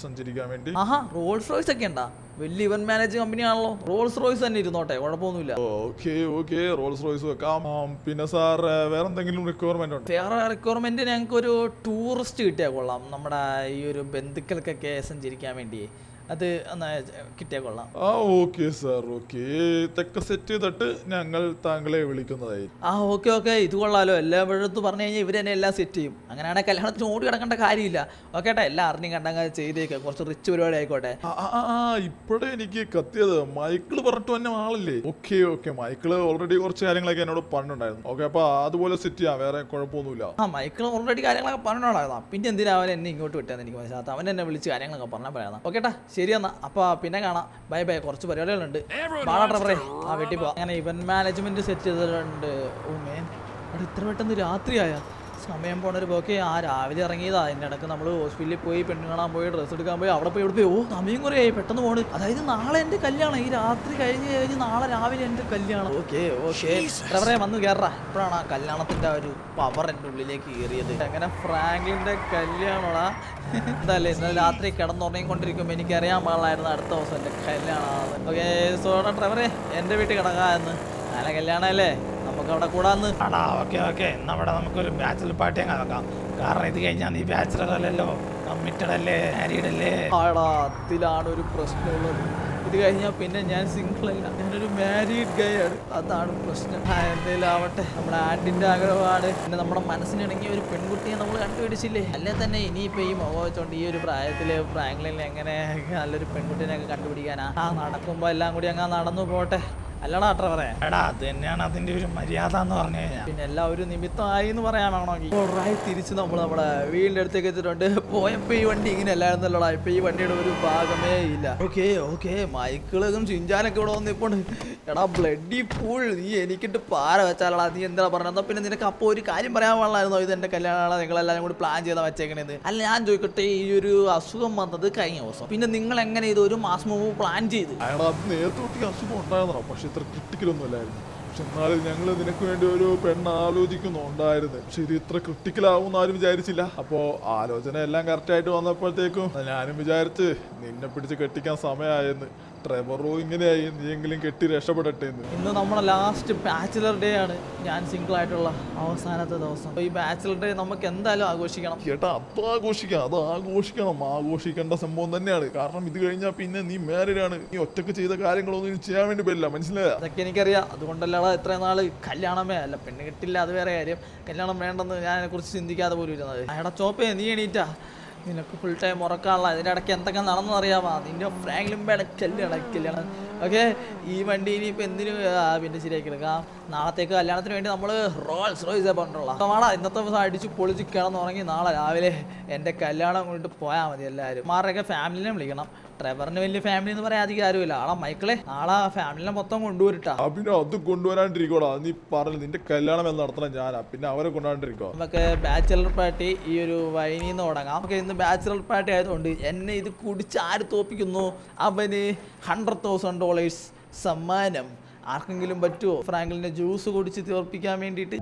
സഞ്ചരിക്കാൻ വേണ്ടി ആഹാ റോൾസ് റോയ്സ് ഒക്കെ ഉണ്ടാ വലിയ ഇവന്റ് മാനേജ് കമ്പനിയാണല്ലോ റോൾസ് റോയ്സ് തന്നെ ഇരുന്നോട്ടെ കുഴപ്പമൊന്നുമില്ല ഓക്കെ ഓക്കെ റോൾസ് റോയ്സ് വെക്കാം ആ, പിന്നെ സാർ വേറെ എന്തെങ്കിലും റിക്വയർമെന്റ് ഉണ്ടോ വേറെ റിക്വയർമെന്റ് ഞങ്ങൾക്ക് ഒരു ടൂറിസ്റ്റ് കിട്ടിയാൽ കൊള്ളാം നമ്മുടെ ഈ ഒരു ബന്ധുക്കൾക്കൊക്കെ സഞ്ചരിക്കാൻ വേണ്ടി അത് ഒന്ന് കിട്ടിയാൽ കൊള്ളാം ആ ഓക്കെ സാർ ഓക്കെ തെക്ക സെറ്റ് തൊട്ട് ഞങ്ങൾ താങ്കളെ വിളിക്കുന്നതായി ആ ഓക്കെ ഓക്കെ ഇത് കൊള്ളാലോ എല്ലാവരടുത്ത് പറഞ്ഞു കഴിഞ്ഞാൽ ഇവർ തന്നെ എല്ലാം സെറ്റ് ചെയ്യും അങ്ങനെയാണെങ്കിൽ കല്യാണത്തിന് ഓടി കിടക്കേണ്ട കാര്യമില്ല ഓക്കെ ഏട്ടാ എല്ലാം അറിഞ്ഞും കണ്ടങ്ങ് ചെയ്തേക്കാം കുറച്ച് റിച്ച് പരിപാടി ആയിക്കോട്ടെ ആ, ആ, ആ ഇപ്പോഴേ എനിക്ക് കത്തിയത് മൈക്കിള് പറഞ്ഞിട്ട് തന്നെ ആളല്ലേ ഓക്കെ ഓക്കെ മൈക്കിള് ഓൾറെഡി കുറച്ച് കാര്യങ്ങളൊക്കെ എന്നോട് പറഞ്ഞിട്ടുണ്ടായിരുന്നു ഓക്കെ അപ്പൊ അതുപോലെ സെറ്റ് ചെയ്യാം വേറെ കുഴപ്പമൊന്നുമില്ല ആ മൈക്കിൾ ഓൾറെഡി കാര്യങ്ങളൊക്കെ പറഞ്ഞോളായിരുന്നു പിന്നെ എന്തിനാ അവൻ എന്നെ ഇങ്ങോട്ട് വിട്ടതെന്ന് എനിക്ക് മനസ്സിലാത്ത അവൻ എന്നെ വിളിച്ച് കാര്യങ്ങളൊക്കെ പറഞ്ഞാൽ പറയാം ഓക്കെ ഏട്ടാ ശരി എന്നാ അപ്പൊ പിന്നെ കാണാം ബൈ ബൈ കുറച്ച് പരിപാടികളുണ്ട് ബാളാ ഡ്രൈവറെ ആ വീട്ടിൽ പോ അങ്ങനെ ഇവന്റ് മാനേജ്മെന്റ് സെറ്റ് ചെയ്തിട്ടുണ്ട് ഓ മേൻ അവിടെ ഇത്ര പെട്ടെന്ന് രാത്രിയായ സമയം പോണൊരു പോക്കെ ആ രാവിലെ ഇറങ്ങിയതാ അതിൻ്റെ ഇടക്ക് നമ്മൾ ഹോസ്പിറ്റലിൽ പോയി പെണ്ണ് കാണാൻ പോയി ഡ്രസ്സ് എടുക്കാൻ പോയി അവിടെ പോയി ഇവിടെ പോയി ഓ സമയം കുറേ ആയി പെട്ടെന്ന് പോണ് അതായത് നാളെ എൻ്റെ കല്യാണം ഈ രാത്രി കഴിഞ്ഞ് കഴിഞ്ഞ് നാളെ രാവിലെ എൻ്റെ കല്യാണം ഓക്കെ ഓക്കെ ഡ്രൈവറെ വന്ന് കയറാ ഇപ്പോഴാണ് ആ കല്യാണത്തിൻ്റെ ആ ഒരു പവർ എൻ്റെ ഉള്ളിലേക്ക് കയറിയത് അങ്ങനെ ഫ്രാങ്കിൻ്റെ കല്യാണമാ എന്തായാലും ഇന്നലെ രാത്രി കിടന്നുറങ്ങിക്കൊണ്ടിരിക്കുമ്പോൾ എനിക്കറിയാൻ പാടില്ലായിരുന്നു അടുത്ത ദിവസം എൻ്റെ കല്യാണമാണ് ഓക്കെ സോണ ഡ്രൈവറെ എൻ്റെ വീട്ടിൽ കിടക്കാം എന്ന് നാളെ കല്യാണമല്ലേ നമുക്ക് അവിടെ കൂടാന്ന് ആടാ ഓക്കെ ഓക്കെ നമ്മുടെ നമുക്കൊരു ബാച്ചിലർ പാർട്ടി അങ്ങ് ആക്കാം കാരണം ഇത് കഴിഞ്ഞാൽ നീ ബാച്ചിലർ അല്ലല്ലോ കമ്മിറ്റഡ് അല്ലേ മാരീഡ് അല്ലേ ആടാ അതിലാണ് ഒരു പ്രശ്നമുള്ളത് ഇത് കഴിഞ്ഞാൽ പിന്നെ ഞാൻ സിംഗിൾ അല്ല ഞാനൊരു മാരീഡ് ഗൈ ആണ് അതാണ് പ്രശ്നം ആ, എന്തേലും ആവട്ടെ നമ്മുടെ ആന്റിന്റെ ആഗ്രഹമാണ് പിന്നെ നമ്മുടെ മനസ്സിനിണങ്ങിയ ഒരു പെൺകുട്ടിയെ നമ്മൾ കണ്ടുപിടിച്ചില്ലേ അല്ലേ തന്നെ ഇനിയിപ്പോ ഈ മുഖം വെച്ചോണ്ട് ഈ ഒരു പ്രായത്തില് ഫ്രാങ്ക്ലിനിൽ എങ്ങനെ നല്ലൊരു പെൺകുട്ടിനെയൊക്കെ കണ്ടുപിടിക്കാനാ ആ നടക്കുമ്പോ എല്ലാം കൂടി അങ്ങ് നടന്നു പോട്ടെ അല്ലടാ ഡ്രൈവറെ എടാ അത് തന്നെയാണ് അതിന്റെ ഒരു മര്യാദ എന്ന് പറഞ്ഞു കഴിഞ്ഞാൽ പിന്നെ എല്ലാം ഒരു നിമിത്തമായി എന്ന് പറയാനാണെങ്കിൽ ഓൾറൈറ്റ് തിരിച്ച് നമ്മൾ നമ്മുടെ വീടിന്റെ അടുത്തേക്ക് എത്തിയിട്ടുണ്ട് പോയപ്പോ ഈ വണ്ടി ഇങ്ങനെ അല്ലായിരുന്നല്ലോടാ ഇപ്പൊ ഈ വണ്ടിയുടെ ഒരു ഭാഗമേ ഇല്ല ഓക്കെ ഓക്കെ മൈക്കിളും ചിഞ്ചാനൊക്കെ ഇവിടെ വന്നിപ്പോണ്ട് എടാ ബ്ലഡി ഫുൾ നീ എനിക്കിട്ട് പാര വെച്ചാലടാ നീ എന്താ പറഞ്ഞത് പിന്നെ നിനക്ക് അപ്പോൾ ഒരു കാര്യം പറയാൻ പാടില്ലായിരുന്നോ ഇത് എന്റെ കല്യാണമാണ് നിങ്ങളെല്ലാവരും കൂടി പ്ലാൻ ചെയ്താൽ വെച്ചേക്കണേന്ന് അല്ല ഞാൻ ചോദിക്കട്ടെ ഈ ഒരു അസുഖം വന്നത് കഴിഞ്ഞ ദിവസം പിന്നെ നിങ്ങൾ എങ്ങനെ ഇത് ഒരു മാസം മുമ്പ് പ്ലാൻ ചെയ്ത് അയാൾ അത് നേരത്തെ തൊട്ട് അസുഖം ഉണ്ടായിരുന്നോ പക്ഷെ ഇത്ര ക്രിട്ടിക്കലൊന്നും അല്ലായിരുന്നു പക്ഷെ എന്നാലും ഞങ്ങൾ നിനക്ക് വേണ്ടി ഒരു പെണ്ണ് ആലോചിക്കുന്നുണ്ടായിരുന്നു പക്ഷെ ഇത് ഇത്ര ക്രിട്ടിക്കൽ ആവും ആരും വിചാരിച്ചില്ല അപ്പോ ആലോചന എല്ലാം കറക്റ്റ് ആയിട്ട് വന്നപ്പോഴത്തേക്കും ഞാനും വിചാരിച്ച് നിന്നെ പിടിച്ച് കെട്ടിക്കാൻ സമയമായെന്ന് ട്രെവറോ ഇങ്ങനെയായി നീയെങ്കിലും കെട്ടി രക്ഷപ്പെടട്ടെ എന്ന് ഇന്ന് നമ്മുടെ ലാസ്റ്റ് ബാച്ചിലർ ഡേ ആണ് ഞാൻ സിംഗിൾ ആയിട്ടുള്ള അവസാനത്തെ ദിവസം അപ്പൊ ഈ ബാച്ചിലർ ഡേ നമുക്ക് എന്തായാലും ആഘോഷിക്കണം ചേട്ടാ അത് ആഘോഷിക്കാം അത് ആഘോഷിക്കണം ആഘോഷിക്കേണ്ട സംഭവം തന്നെയാണ് കാരണം ഇത് കഴിഞ്ഞാൽ പിന്നെ നീ മാരീഡ് ആണ് നീ ഒറ്റക്ക് ചെയ്ത കാര്യങ്ങളൊന്നും ഇനി ചെയ്യാൻ വേണ്ടി പറ്റില്ല മനസ്സിലായ അതൊക്കെ എനിക്കറിയാം അതുകൊണ്ടല്ലടാ ഇത്രയും നാള് കല്യാണമേ അല്ല പെണ്ണ് കിട്ടില്ല അത് വേറെ കാര്യം കല്യാണം വേണ്ടെന്ന് ഞാൻ അതിനെക്കുറിച്ച് ചിന്തിക്കാതെ പോലും ഇരുന്നത് അയാടെ ചോപ്പേ നീ എണീറ്റാ നിനക്ക് ഫുൾ ടൈം ഉറക്കാനുള്ള ഇതിൻ്റെ ഇടയ്ക്ക് എന്തൊക്കെ നടന്നു അറിയാമോ നിന്റെ ഫ്രാങ്ക്ലിൻ കല്യാണം കല്യാണം ഓക്കെ ഈ വണ്ടി ഇനിയിപ്പോൾ എന്തിനു ആ, പിന്നെ ശരിയാക്കി എടുക്കാം നാളത്തേക്ക് കല്യാണത്തിന് വേണ്ടി നമ്മൾ റോൾസ് റോയ്സ് പറഞ്ഞുള്ള വാടാ ഇന്നത്തെ ദിവസം അടിച്ച് പൊളിച്ച് കിടന്നുറങ്ങി നാളെ രാവിലെ എൻ്റെ കല്യാണം കൊണ്ട് പോയാൽ മതി എല്ലാവരും മാറൊക്കെ ഫാമിലിനെ വിളിക്കണം ട്രെവറിന് വലിയ ഫാമിലി എന്ന് പറയാൻ അധികം ആരുമില്ല ആളെ മൈക്കിളെ നാളെ ഫാമിലിനെ മൊത്തം കൊണ്ടുവരിട്ടാ ആ, പിന്നെ അത് കൊണ്ടുവരാണ്ടിരിക്കോടാ നീ പറഞ്ഞു നിന്റെ കല്യാണം എന്ന് നടത്തണം ഞാനാ പിന്നെ അവരെ കൊണ്ടുവരാണ്ടിരിക്കോ നമുക്ക് ബാച്ചിലർ പാർട്ടി ഈ ഒരു വൈനിൽ നിന്ന് തുടങ്ങാം നമുക്ക് ഇന്ന് ബാച്ചിലർ പാർട്ടി ആയതുകൊണ്ട് എന്നെ ഇത് കുടിച്ച് ആര് തോപ്പിക്കുന്നു അവന് ഹൺഡ്രഡ് തൗസൻഡ് ഡോളേഴ്സ് സമ്മാനം ആർക്കെങ്കിലും പറ്റുമോ ഫ്രാങ്കലിന്റെ ജ്യൂസ് കുടിച്ച് തോൽപ്പിക്കാൻ വേണ്ടിയിട്ട്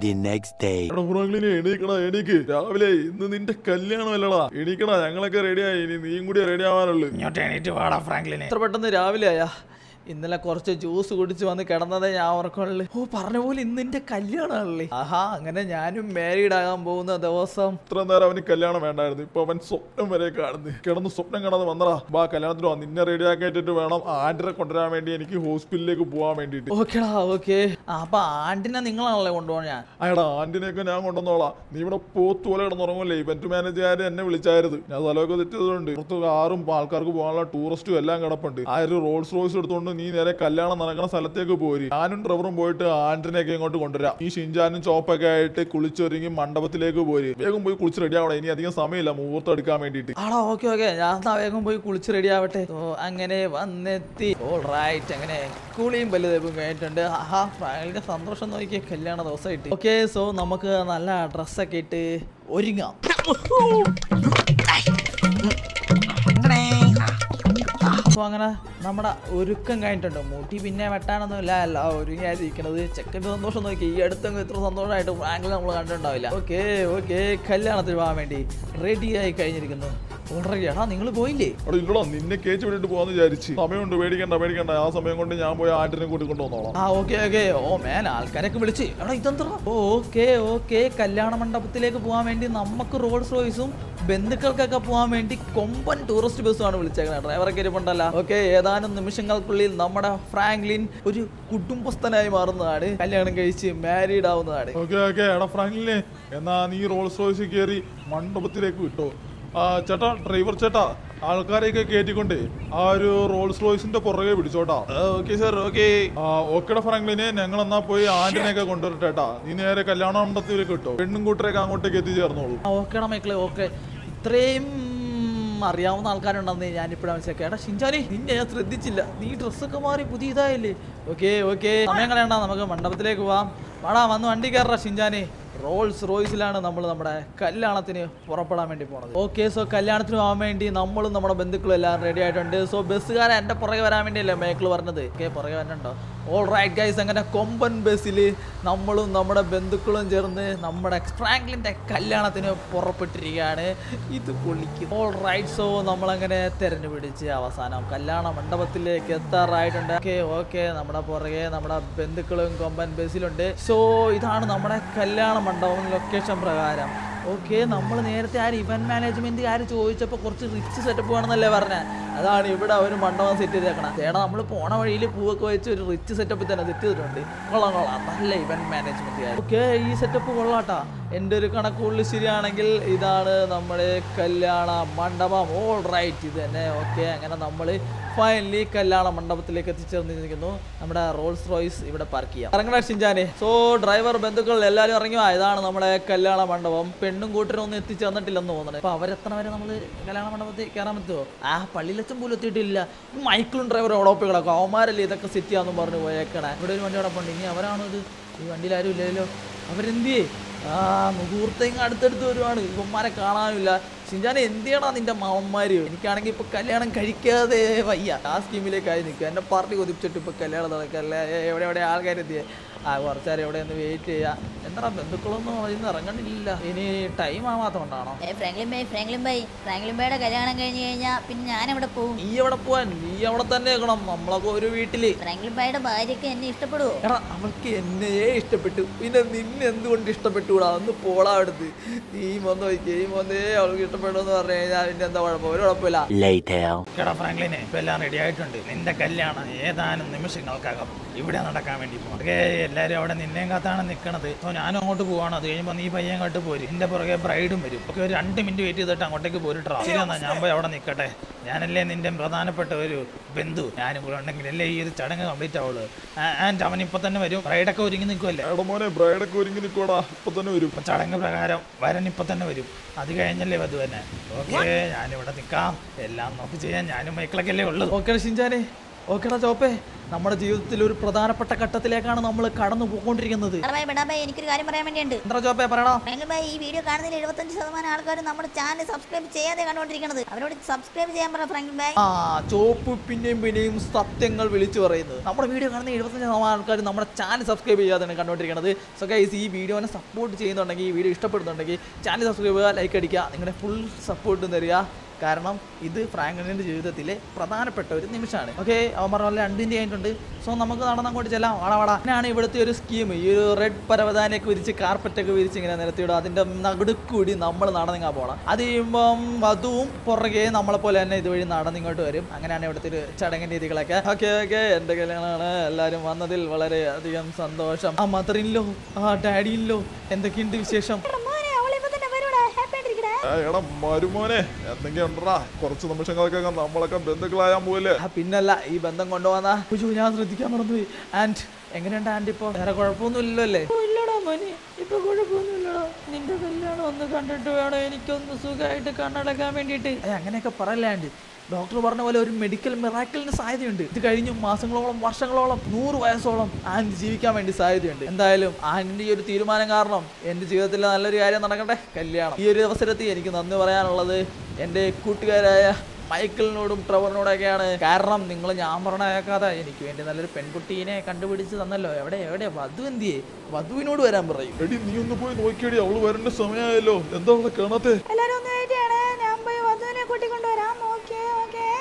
എടാ ഫ്രാങ്ക്ലിനെ എണീക്കടാ എണീക്ക് രാവിലെ ഇന്ന് നിന്റെ കല്യാണം അല്ലടാ എണീക്കടാ ഞങ്ങളൊക്കെ റെഡിയായി ഇനി നീയും കൂടി റെഡി ആവാനുള്ളു ഇങ്ങോട്ട് എണീറ്റ് വാടാ ഫ്രാങ്ക്ലിനെ എത്ര പെട്ടെന്ന് രാവിലെ ആയാ ഇന്നലെ കുറച്ച് ജ്യൂസ് കുടിച്ച് വന്ന് കിടന്നതേ ഞാൻ ഓർക്കുള്ളൂ ഓ പറഞ്ഞ പോലെ ഇന്ന് എന്റെ കല്യാണമാണല്ലേ ആഹാ അങ്ങനെ ഞാനും മാരീഡ് ആകാൻ പോകുന്ന ദിവസം ഇത്ര നേരം അവന് കല്യാണം വേണ്ടായിരുന്നു ഇപ്പൊ അവൻ സ്വപ്നം വരെ കാണുന്നു കിടന്ന് സ്വപ്നം കാണാതെ വന്നടാ ബാ കല്യാണത്തിന് വാ നിന്നെ റെഡി ആക്കിയിട്ട് വേണം ആന്റിനെ കൊണ്ടുവരാൻ വേണ്ടി എനിക്ക് ഹോസ്പിറ്റലിലേക്ക് പോകാൻ വേണ്ടിയിട്ട് ഓക്കേടാ ഓക്കെ അപ്പൊ ആണ്ടിനെ നിങ്ങളാണല്ലേ കൊണ്ടുപോകാൻ ഞാൻ അയടാ ആന്റിനെയൊക്കെ ഞാൻ കൊണ്ടുവന്നോളാം നീ ഇവിടെ പോത്ത് പോലെ കിടന്നുറങ്ങല്ലേ ഇവന്റ് മാനേജർ എന്നെ വിളിച്ചായിരുന്നു ഞാൻ സ്ഥലമൊക്കെ തെറ്റിയതുകൊണ്ട് പുറത്ത് കാറും ആൾക്കാർക്ക് പോകാനുള്ള ടൂറിസ്റ്റും എല്ലാം കിടപ്പുണ്ട് ആ ഒരു റോൾസ് റോയ്സ് എടുത്തുകൊണ്ട് നീ നേരെ കല്യാണം നടക്കുന്ന സ്ഥലത്തേക്ക് പോരി ഞാനും ഡ്രൈവറും പോയിട്ട് ആന്റിനെയൊക്കെ ഇങ്ങോട്ട് കൊണ്ടുവരാം ഈ ഷിൻജാനും ചോപ്പൊക്കെ ആയിട്ട് കുളിച്ചൊരുങ്ങി മണ്ഡപത്തിലേക്ക് പോരി വേഗം പോയി കുളിച്ച് റെഡി ആവണം ഇനി അധികം സമയമില്ല മുഹൂർത്തം എടുക്കാൻ വേണ്ടിയിട്ട് ആടാ ഓക്കെ ഓക്കെ ഞാൻ എന്നാ വേഗം പോയി കുളിച്ച് റെഡി ആവട്ടെ ഓ അങ്ങനെ വന്നെത്തി ഓൾ റൈറ്റ് അങ്ങനെ കുളിയും വലുതേപ്പും കഴിഞ്ഞിട്ടുണ്ട് ആഹാ ഫ്രാങ്കലിന്റെ സന്തോഷം നോക്കിയ കല്യാണ ദിവസമായിട്ട് ഓക്കെ സോ നമുക്ക് നല്ല ഡ്രസ്സൊക്കെ ഇട്ട് ഒരുങ്ങാം അപ്പോൾ അങ്ങനെ നമ്മുടെ ഒരുക്കം കഴിഞ്ഞിട്ടുണ്ട് മുടി പിന്നെ വെട്ടാനൊന്നും ഇല്ല അല്ല ഒരുങ്ങിയായിരിക്കണത് ചെക്കൻ്റെ സന്തോഷം നോക്കി ഈ അടുത്തെങ്കിലും ഇത്ര സന്തോഷമായിട്ട് ഫ്രാങ്കിൽ നമ്മൾ കണ്ടിട്ടുണ്ടാവില്ല ഓക്കെ ഓക്കെ കല്യാണത്തിന് പോകാൻ വേണ്ടി റെഡി ആയി കഴിഞ്ഞിരിക്കുന്നു ഓൾറെഡി എടാ നിങ്ങൾ പോയില്ലേ അവിടെ ഇല്ലടാ നിന്നെ കേച്ച് വിട്ടിട്ട് പോകാന്ന് വിചാരിച്ച് സമയമുണ്ട് പേടിക്കണ്ട പേടിക്കണ്ട ആ സമയം കൊണ്ട് ഞാൻ പോയി ആട്ടിനെ കൂട്ടി കൊണ്ടുവന്നോളാം ആ ഓക്കെ ഓക്കെ ഓ മേൻ ആൾക്കാരൊക്കെ വിളിച്ച് എടാ ഇതെന്താ ഓക്കെ ഓക്കെ കല്യാണ മണ്ഡപത്തിലേക്ക് പോകാൻ വേണ്ടി നമുക്ക് റോൾസ് റോയ്സും ബന്ധുക്കൾക്കൊക്കെ പോകാൻ വേണ്ടി കൊമ്പൻ ടൂറിസ്റ്റ് ബസ്സുമാണ് വിളിച്ചേക്കുന്നത് ഡ്രൈവറൊക്കെ ഇരിപ്പുണ്ടല്ല ഓക്കെ ഏതാനും നിമിഷങ്ങൾക്കുള്ളിൽ നമ്മുടെ ഫ്രാങ്ക്ലിൻ ഒരു കുടുംബസ്ഥനായി മാറുന്നതാണ് കല്യാണം കഴിച്ച് മാരീഡ് ആവുന്നതാണ് ഓക്കെ ഓക്കെ എടാ ഫ്രാങ്കിലിനെ എന്നാ നീ റോൾസ് റോയ്സ് കയറി മണ്ഡപത്തിലേക്ക് വിട്ടോ ആ ചേട്ടാ ഡ്രൈവർ ചേട്ടാ ആൾക്കാരെയൊക്കെ കയറ്റിക്കൊണ്ടേ ആ ഒരു റോൾസ് റോയ്സിന്റെ പുറകെ പിടിച്ചോട്ടാ ഓക്കെ സാർ ഓക്കെ ആ ഓക്കെടാ ഫ്രാങ്ക്ലിനെ ഞങ്ങൾ എന്നാ പോയി ആന്റിനെയൊക്കെ കൊണ്ടുവരട്ടേട്ടാ നീ നേരെ കല്യാണ മണ്ഡപത്തിലേക്ക് കിട്ടോ പെണ്ണും കൂട്ടരെയൊക്കെ അങ്ങോട്ടേക്ക് എത്തിച്ചേർന്നോളൂ ഓക്കേടാ മൈക്കിളെ ഓക്കെ ഇത്രയും അറിയാവുന്ന ആൾക്കാരുണ്ടെന്ന് ഞാനിപ്പോഴാണ് മനസ്സിലാക്കി എടാ ഷിൻചാനി നിന്നെ ഞാൻ ശ്രദ്ധിച്ചില്ല നീ ഡ്രസ്സൊക്കെ മാറി പുതിയ ഇതായില്ലേ ഓക്കെ ഓക്കെ സമയം കളയണ്ട നമുക്ക് മണ്ഡപത്തിലേക്ക് പോവാം വാടാ വന്ന് വണ്ടി കയറാ ഷിൻചാനി റോൾസ് റോയ്സിലാണ് നമ്മൾ നമ്മുടെ കല്യാണത്തിന് പുറപ്പെടാൻ വേണ്ടി പോണത് ഓക്കെ സോ കല്യാണത്തിന് പോകാൻ വേണ്ടി നമ്മളും നമ്മുടെ ബന്ധുക്കളും എല്ലാം റെഡി ആയിട്ടുണ്ട് സോ ബസ്സുകാരൻ എൻ്റെ പുറകെ വരാൻ വേണ്ടിയല്ലേ മേക്കിൾ പറഞ്ഞത് ഓക്കെ പുറകെ വരണ്ടോ ഓൾ റൈറ്റ് ഗൈസ് അങ്ങനെ കൊമ്പൻ ബസ്സിൽ നമ്മളും നമ്മുടെ ബന്ധുക്കളും ചേർന്ന് നമ്മുടെ ഫ്രാങ്ക്ലിൻ്റെ കല്യാണത്തിന് പുറപ്പെട്ടിരിക്കുകയാണ് ഇത് പൊളിക്കും ഓൾ റൈറ്റ് സോ നമ്മളങ്ങനെ തെരഞ്ഞു പിടിച്ച് അവസാനം കല്യാണ മണ്ഡപത്തിലേക്ക് എത്താറായിട്ടുണ്ട് ഓക്കെ ഓക്കെ നമ്മുടെ പുറകെ നമ്മുടെ ബന്ധുക്കളും കൊമ്പൻ ബസ്സിലുണ്ട് സോ ഇതാണ് നമ്മുടെ കല്യാണ മണ്ഡപം ലൊക്കേഷൻ പ്രകാരം ഓക്കെ നമ്മൾ നേരത്തെ ആ ഇവന്റ് മാനേജ്മെന്റ് ആര് ചോദിച്ചപ്പോൾ കുറച്ച് റിച്ച് സെറ്റപ്പ് വേണമെന്നല്ലേ പറഞ്ഞത് അതാണ് ഇവിടെ ഒരു മണ്ഡപം സെറ്റ് ചെയ്തേക്കണം ചേട്ടാ നമ്മൾ പോണ വഴിയിൽ പൂവൊക്കെ വെച്ച് ഒരു റിച്ച് സെറ്റപ്പിൽ തന്നെ സെറ്റ് ചെയ്തിട്ടുണ്ട് കൊള്ളാം കൊള്ളാം നല്ല ഇവന്റ് മാനേജ്മെന്റ് ഓക്കെ ഈ സെറ്റപ്പ് കൊള്ളാട്ടാ എൻ്റെ ഒരു കണക്കുള്ളിൽ ശരിയാണെങ്കിൽ ഇതാണ് നമ്മുടെ കല്യാണ മണ്ഡപം ഓൾ റൈറ്റ് ഇത് തന്നെ ഓക്കെ അങ്ങനെ നമ്മൾ ഫൈനലി കല്യാണ മണ്ഡപത്തിലേക്ക് എത്തിച്ചേർന്നിരിക്കുന്നു നമ്മുടെ റോൾസ് റോയ്സ് ഇവിടെ പാർക്ക് ചെയ്യാം ഇറങ്ങണ ഷിഞ്ചാനെ സോ ഡ്രൈവർ ബന്ധുക്കൾ എല്ലാവരും ഇറങ്ങിയോ ഇതാണ് നമ്മുടെ കല്യാണ മണ്ഡപം പെണ്ണും കൂട്ടരും ഒന്നും എത്തിച്ചേർന്നിട്ടില്ലെന്ന് തോന്നുന്നത് അപ്പൊ അവരെത്തണ വരെ നമ്മൾ കല്യാണ മണ്ഡപത്തിൽ കയറാൻ പറ്റുമോ ആ പള്ളിയിലച്ചൻ പോലും എത്തിയിട്ടില്ല മൈക്കിളും ഡ്രൈവറും അവിടെ പോയി കിടക്കും അവന്മാരല്ലേ ഇതൊക്കെ സെറ്റ് ചെയ്യാന്ന് പറഞ്ഞു പോയേക്കണേ ഇവിടെ ഒരു വണ്ടി അവിടെ പോണ്ട് ഇനി അവരാണോ ഇത് ഈ വണ്ടിയിൽ ആരും ഇല്ലല്ലോ അവരെന്തിയേ ആ മുഹൂർത്തം ഇങ്ങ് അടുത്തടുത്ത് വരുവാണ് ഇവന്മാരെ കാണാനില്ല ഷിൻജാനെ എന്ത് ചെയ്യണോ നിന്റെ മാമന്മാര് എനിക്കാണെങ്കിൽ ഇപ്പൊ കല്യാണം കഴിക്കാതെ വയ്യ ആ സ്കീമിലേക്കായി നിൽക്കുക എന്നെ പാർട്ടി കൊതിപ്പിച്ചിട്ട് ഇപ്പൊ കല്യാണം നടക്കല്ലേ എവിടെ എവിടെ ആൾക്കാരെത്തിയേ ആ കുറച്ചേരം എവിടെ ഒന്ന് വെയിറ്റ് ചെയ്യാം എന്താ ബന്ധുക്കളൊന്നും ഇന്ന് ഇറങ്ങണില്ല ഇനി ടൈം ആവാത്ത കൊണ്ടാണോ ഏ ഫ്രാങ്ക്ലിൻ ബൈ ഫ്രാങ്ക്ലിൻ ബൈ ഫ്രാങ്ക്ലിൻ ബൈയുടെ കല്യാണം കഴിഞ്ഞ് കഴിഞ്ഞാൽ പിന്നെ ഞാൻ എവിടെ പോകും നീ എവിടെ പോവാൻ നീ അവിടെ തന്നെ നിൽക്കണം നമ്മളൊക്കെ ഒരു വീട്ടില് ഫ്രാങ്ക്ലിൻ ബൈയുടെ ഭാര്യയ്ക്ക് എന്നെ ഇഷ്ടപ്പെടുവോ എടാ അവൾക്ക് എന്നെയേ ഇഷ്ടപ്പെട്ടു പിന്നെ നിന്നെ എന്തുകൊണ്ട് ഇഷ്ടപ്പെട്ടുകൂടാ ഒന്ന് പോടാ അടുത്ത് നീ വന്ന് നോക്കിയേ ഈ വന്നേ അവൾക്ക് ഇഷ്ടപ്പെട്ടു എന്ന് പറഞ്ഞു കഴിഞ്ഞാൽ പിന്നെ എന്താ കുഴപ്പം ഒരു കുഴപ്പമില്ല കേടാ ഫ്രാങ്ക്ലിനെ ഇപ്പൊ എല്ലാം റെഡി ആയിട്ടുണ്ട് നിന്റെ കല്യാണം ഏതാനും നിമിഷങ്ങൾക്കകം ഇവിടെ നടക്കാൻ വേണ്ടി പോകും ഓക്കെ എല്ലാരും അവിടെ നിന്നെയും കാത്താണ് നിൽക്കണത് അപ്പോൾ ഞാനും അങ്ങോട്ട് പോവാണ് അത് കഴിയുമ്പോൾ നീ പയ്യൻ അങ്ങോട്ട് പോരും എന്റെ പുറകെ ബ്രൈഡും വരും ഒക്കെ ഒരു രണ്ട് മിനിറ്റ് വെയിറ്റ് ചെയ്തിട്ട് അങ്ങോട്ടേക്ക് പോരിട്ടാ ശരി എന്നാ ഞാൻ പോയി അവിടെ നിൽക്കട്ടെ ഞാനല്ലേ നിന്റെ പ്രധാനപ്പെട്ട ഒരു ബന്ധു ഞാനും കൂടെ ഉണ്ടെങ്കിൽ അല്ലേ ഈ ഒരു ചടങ്ങ് കംപ്ലീറ്റ് ആവുള്ളൂ ആൻഡ് അവൻ ഇപ്പൊ തന്നെ വരും ബ്രൈഡൊക്കെ ഒരുങ്ങി നിൽക്കുമല്ലേ എടാ മോനെ ബ്രൈഡൊക്കെ ഒരുങ്ങി നിൽക്കോടാ ഇപ്പൊ തന്നെ വരും ഇപ്പൊ ചടങ്ങ് പ്രകാരം വരൻ ഇപ്പൊ തന്നെ വരും അത് കഴിഞ്ഞല്ലേ വധു തന്നെ ഓക്കെ ഞാനിവിടെ നിൽക്കാം എല്ലാം നോക്കി ചെയ്യാൻ ഞാനും മൈക്കിളൊക്കെ അല്ലേ ഉള്ളൂ ഓക്കേടാ ഷിൻജാനെ ഓക്കേടാ ചോപ്പേ നമ്മുടെ ജീവിതത്തിൽ ഒരു പ്രധാനപ്പെട്ട ഘട്ടത്തിലേക്കാണ് നമ്മൾ കടന്നു പോയിക്കൊണ്ടിരിക്കുന്നത് എടാ ബൈ ബെടാ ബൈ എനിക്കൊരു കാര്യം പറയാൻ വേണ്ടിയുണ്ട് എന്താ ചോപ്പേ പറയടാ ഫ്രാങ്ക്ലിൻ ബൈ ഈ വീഡിയോ കാണുന്നതിൽ എഴുപത്തഞ്ച് ശതമാനം ആൾക്കാർ നമ്മുടെ ചാനൽ സബ്സ്ക്രൈബ് ചെയ്യാതെ കണ്ടുകൊണ്ടിരിക്കുന്നത് അവരോട് സബ്സ്ക്രൈബ് ചെയ്യാൻ പറ ഫ്രാങ്ക്ലിൻ ബൈ ആ ചോപ്പ് പിന്നെയും പിന്നെയും സത്യങ്ങൾ വിളിച്ചു പറയുന്നത് നമ്മുടെ വീഡിയോ കാണുന്ന എഴുപത്തഞ്ച് ശതമാനം ആൾക്കാർ നമ്മുടെ ചാനൽ സബ്സ്ക്രൈബ് ചെയ്യാതെയാണ് കണ്ടുകൊണ്ടിരിക്കുന്നത് സോ ഗൈസ് ഈ വീഡിയോനെ സപ്പോർട്ട് ചെയ്യുന്നുണ്ടെങ്കിൽ ഈ വീഡിയോ ഇഷ്ടപ്പെടുന്നുണ്ടെങ്കിൽ ചാനൽ സബ്സ്ക്രൈബ് ചെയ്യുക ലൈക്ക് അടിക്കുക നിങ്ങളുടെ ഫുൾ സപ്പോർട്ട് തരിക കാരണം ഇത് ഫ്രാങ്ക്ലിൻ്റെ ജീവിതത്തിലെ പ്രധാനപ്പെട്ട ഒരു നിമിഷമാണ് ഓക്കെ അവൻ പറഞ്ഞ പോലെ രണ്ടിൻ്റെ ആയിട്ടുണ്ട് സോ നമുക്ക് നടന്ന് അങ്ങോട്ട് ചെല്ലാം വാടാ വാടാ അങ്ങനെയാണ് ഇവിടുത്തെ ഒരു സ്കീം ഈ ഒരു റെഡ് പരവതാനയൊക്കെ വിരിച്ച് കാർപ്പറ്റൊക്കെ വിരിച്ച് ഇങ്ങനെ നിരത്തിയിടും അതിൻ്റെ നടുക്കൂടി നമ്മൾ നടന്നിങ്ങാ പോകണം അത് കഴിയുമ്പം വധുവും പുറകെ നമ്മളെ പോലെ തന്നെ ഇതുവഴി നടന്നിങ്ങോട്ട് വരും അങ്ങനെയാണ് ഇവിടുത്തെ ഒരു ചടങ്ങിൻ്റെ രീതികളൊക്കെ ഓക്കെ ഓക്കെ എൻ്റെ കല്യാണമാണ് എല്ലാവരും വന്നതിൽ വളരെ അധികം സന്തോഷം ആ മദറിനിലോ ആ ഡാഡിയിലോ എന്തൊക്കെയുണ്ട് വിശേഷം എടാ മോനെ അവളിപ്പോ തന്നെ വരൂടാ ഹാപ്പി ആയിട്ടിരിക്കണേ ആ, എടാ മരുമോനെ എന്തെങ്കിലും ഉണ്ടടാ കുറച്ച് നിമിഷങ്ങൾക്കൊക്കെ നമ്മളൊക്കെ ബന്ധുക്കളായാൻ പോവില്ലേ ആ പിന്നല്ല ഈ ബന്ധം കൊണ്ടുപോകുന്ന കുജു ഞാൻ ശ്രദ്ധിക്കാൻ മറന്നുപോയി ആൻഡ് എങ്ങനെയുണ്ട് ആൻഡ് ഇപ്പോൾ വേറെ കുഴപ്പമൊന്നുമില്ലല്ലോ അല്ലേ ഓ, ഇല്ലടാ മോനെ ഇപ്പൊ കുഴപ്പമൊന്നുമില്ലടാ നിന്റെ കല്യാണം ഒന്ന് കണ്ടിട്ട് വേണം എനിക്കൊന്ന് സുഖമായിട്ട് കണ്ണടക്കാൻ വേണ്ടിയിട്ട് ഏ, അങ്ങനെയൊക്കെ പറയല്ലേ ആൻഡ് ഡോക്ടർ പറഞ്ഞ പോലെ ഒരു മെഡിക്കൽ മിറാക്കലിന് സാധ്യതയുണ്ട് ഇത് കഴിഞ്ഞ് മാസങ്ങളോളം വർഷങ്ങളോളം നൂറ് വയസ്സോളം ആൻഡ് ജീവിക്കാൻ വേണ്ടി സാധ്യതയുണ്ട് എന്തായാലും ആൻഡിന്റെ ഈ ഒരു തീരുമാനം കാരണം എൻ്റെ ജീവിതത്തിൽ നല്ലൊരു കാര്യം നടക്കട്ടെ കല്യാണം ഈ ഒരു അവസരത്തിൽ എനിക്ക് നന്ദി പറയാനുള്ളത് എൻ്റെ കൂട്ടുകാരായ മൈക്കിളിനോടും ട്രവറിനോടൊക്കെയാണ് കാരണം നിങ്ങൾ ഞാൻ പറഞ്ഞ കേൾക്കാതെ എനിക്ക് വേണ്ടി നല്ലൊരു പെൺകുട്ടീനെ കണ്ടുപിടിച്ച് തന്നല്ലോ എവിടെ എവിടെ വധു എന്തിയേ വധുവിനോട് വരാൻ പറയും എടി നീ ഒന്ന് പോയി നോക്കിയടി അവള് വരേണ്ട സമയമായല്ലോ എന്താ അവളെ കാണാത്തെ എല്ലാരും ഒന്ന് വെയിറ്റ് ചെയ്യണേ ഞാൻ പോയി വധുവിനെ കൂട്ടി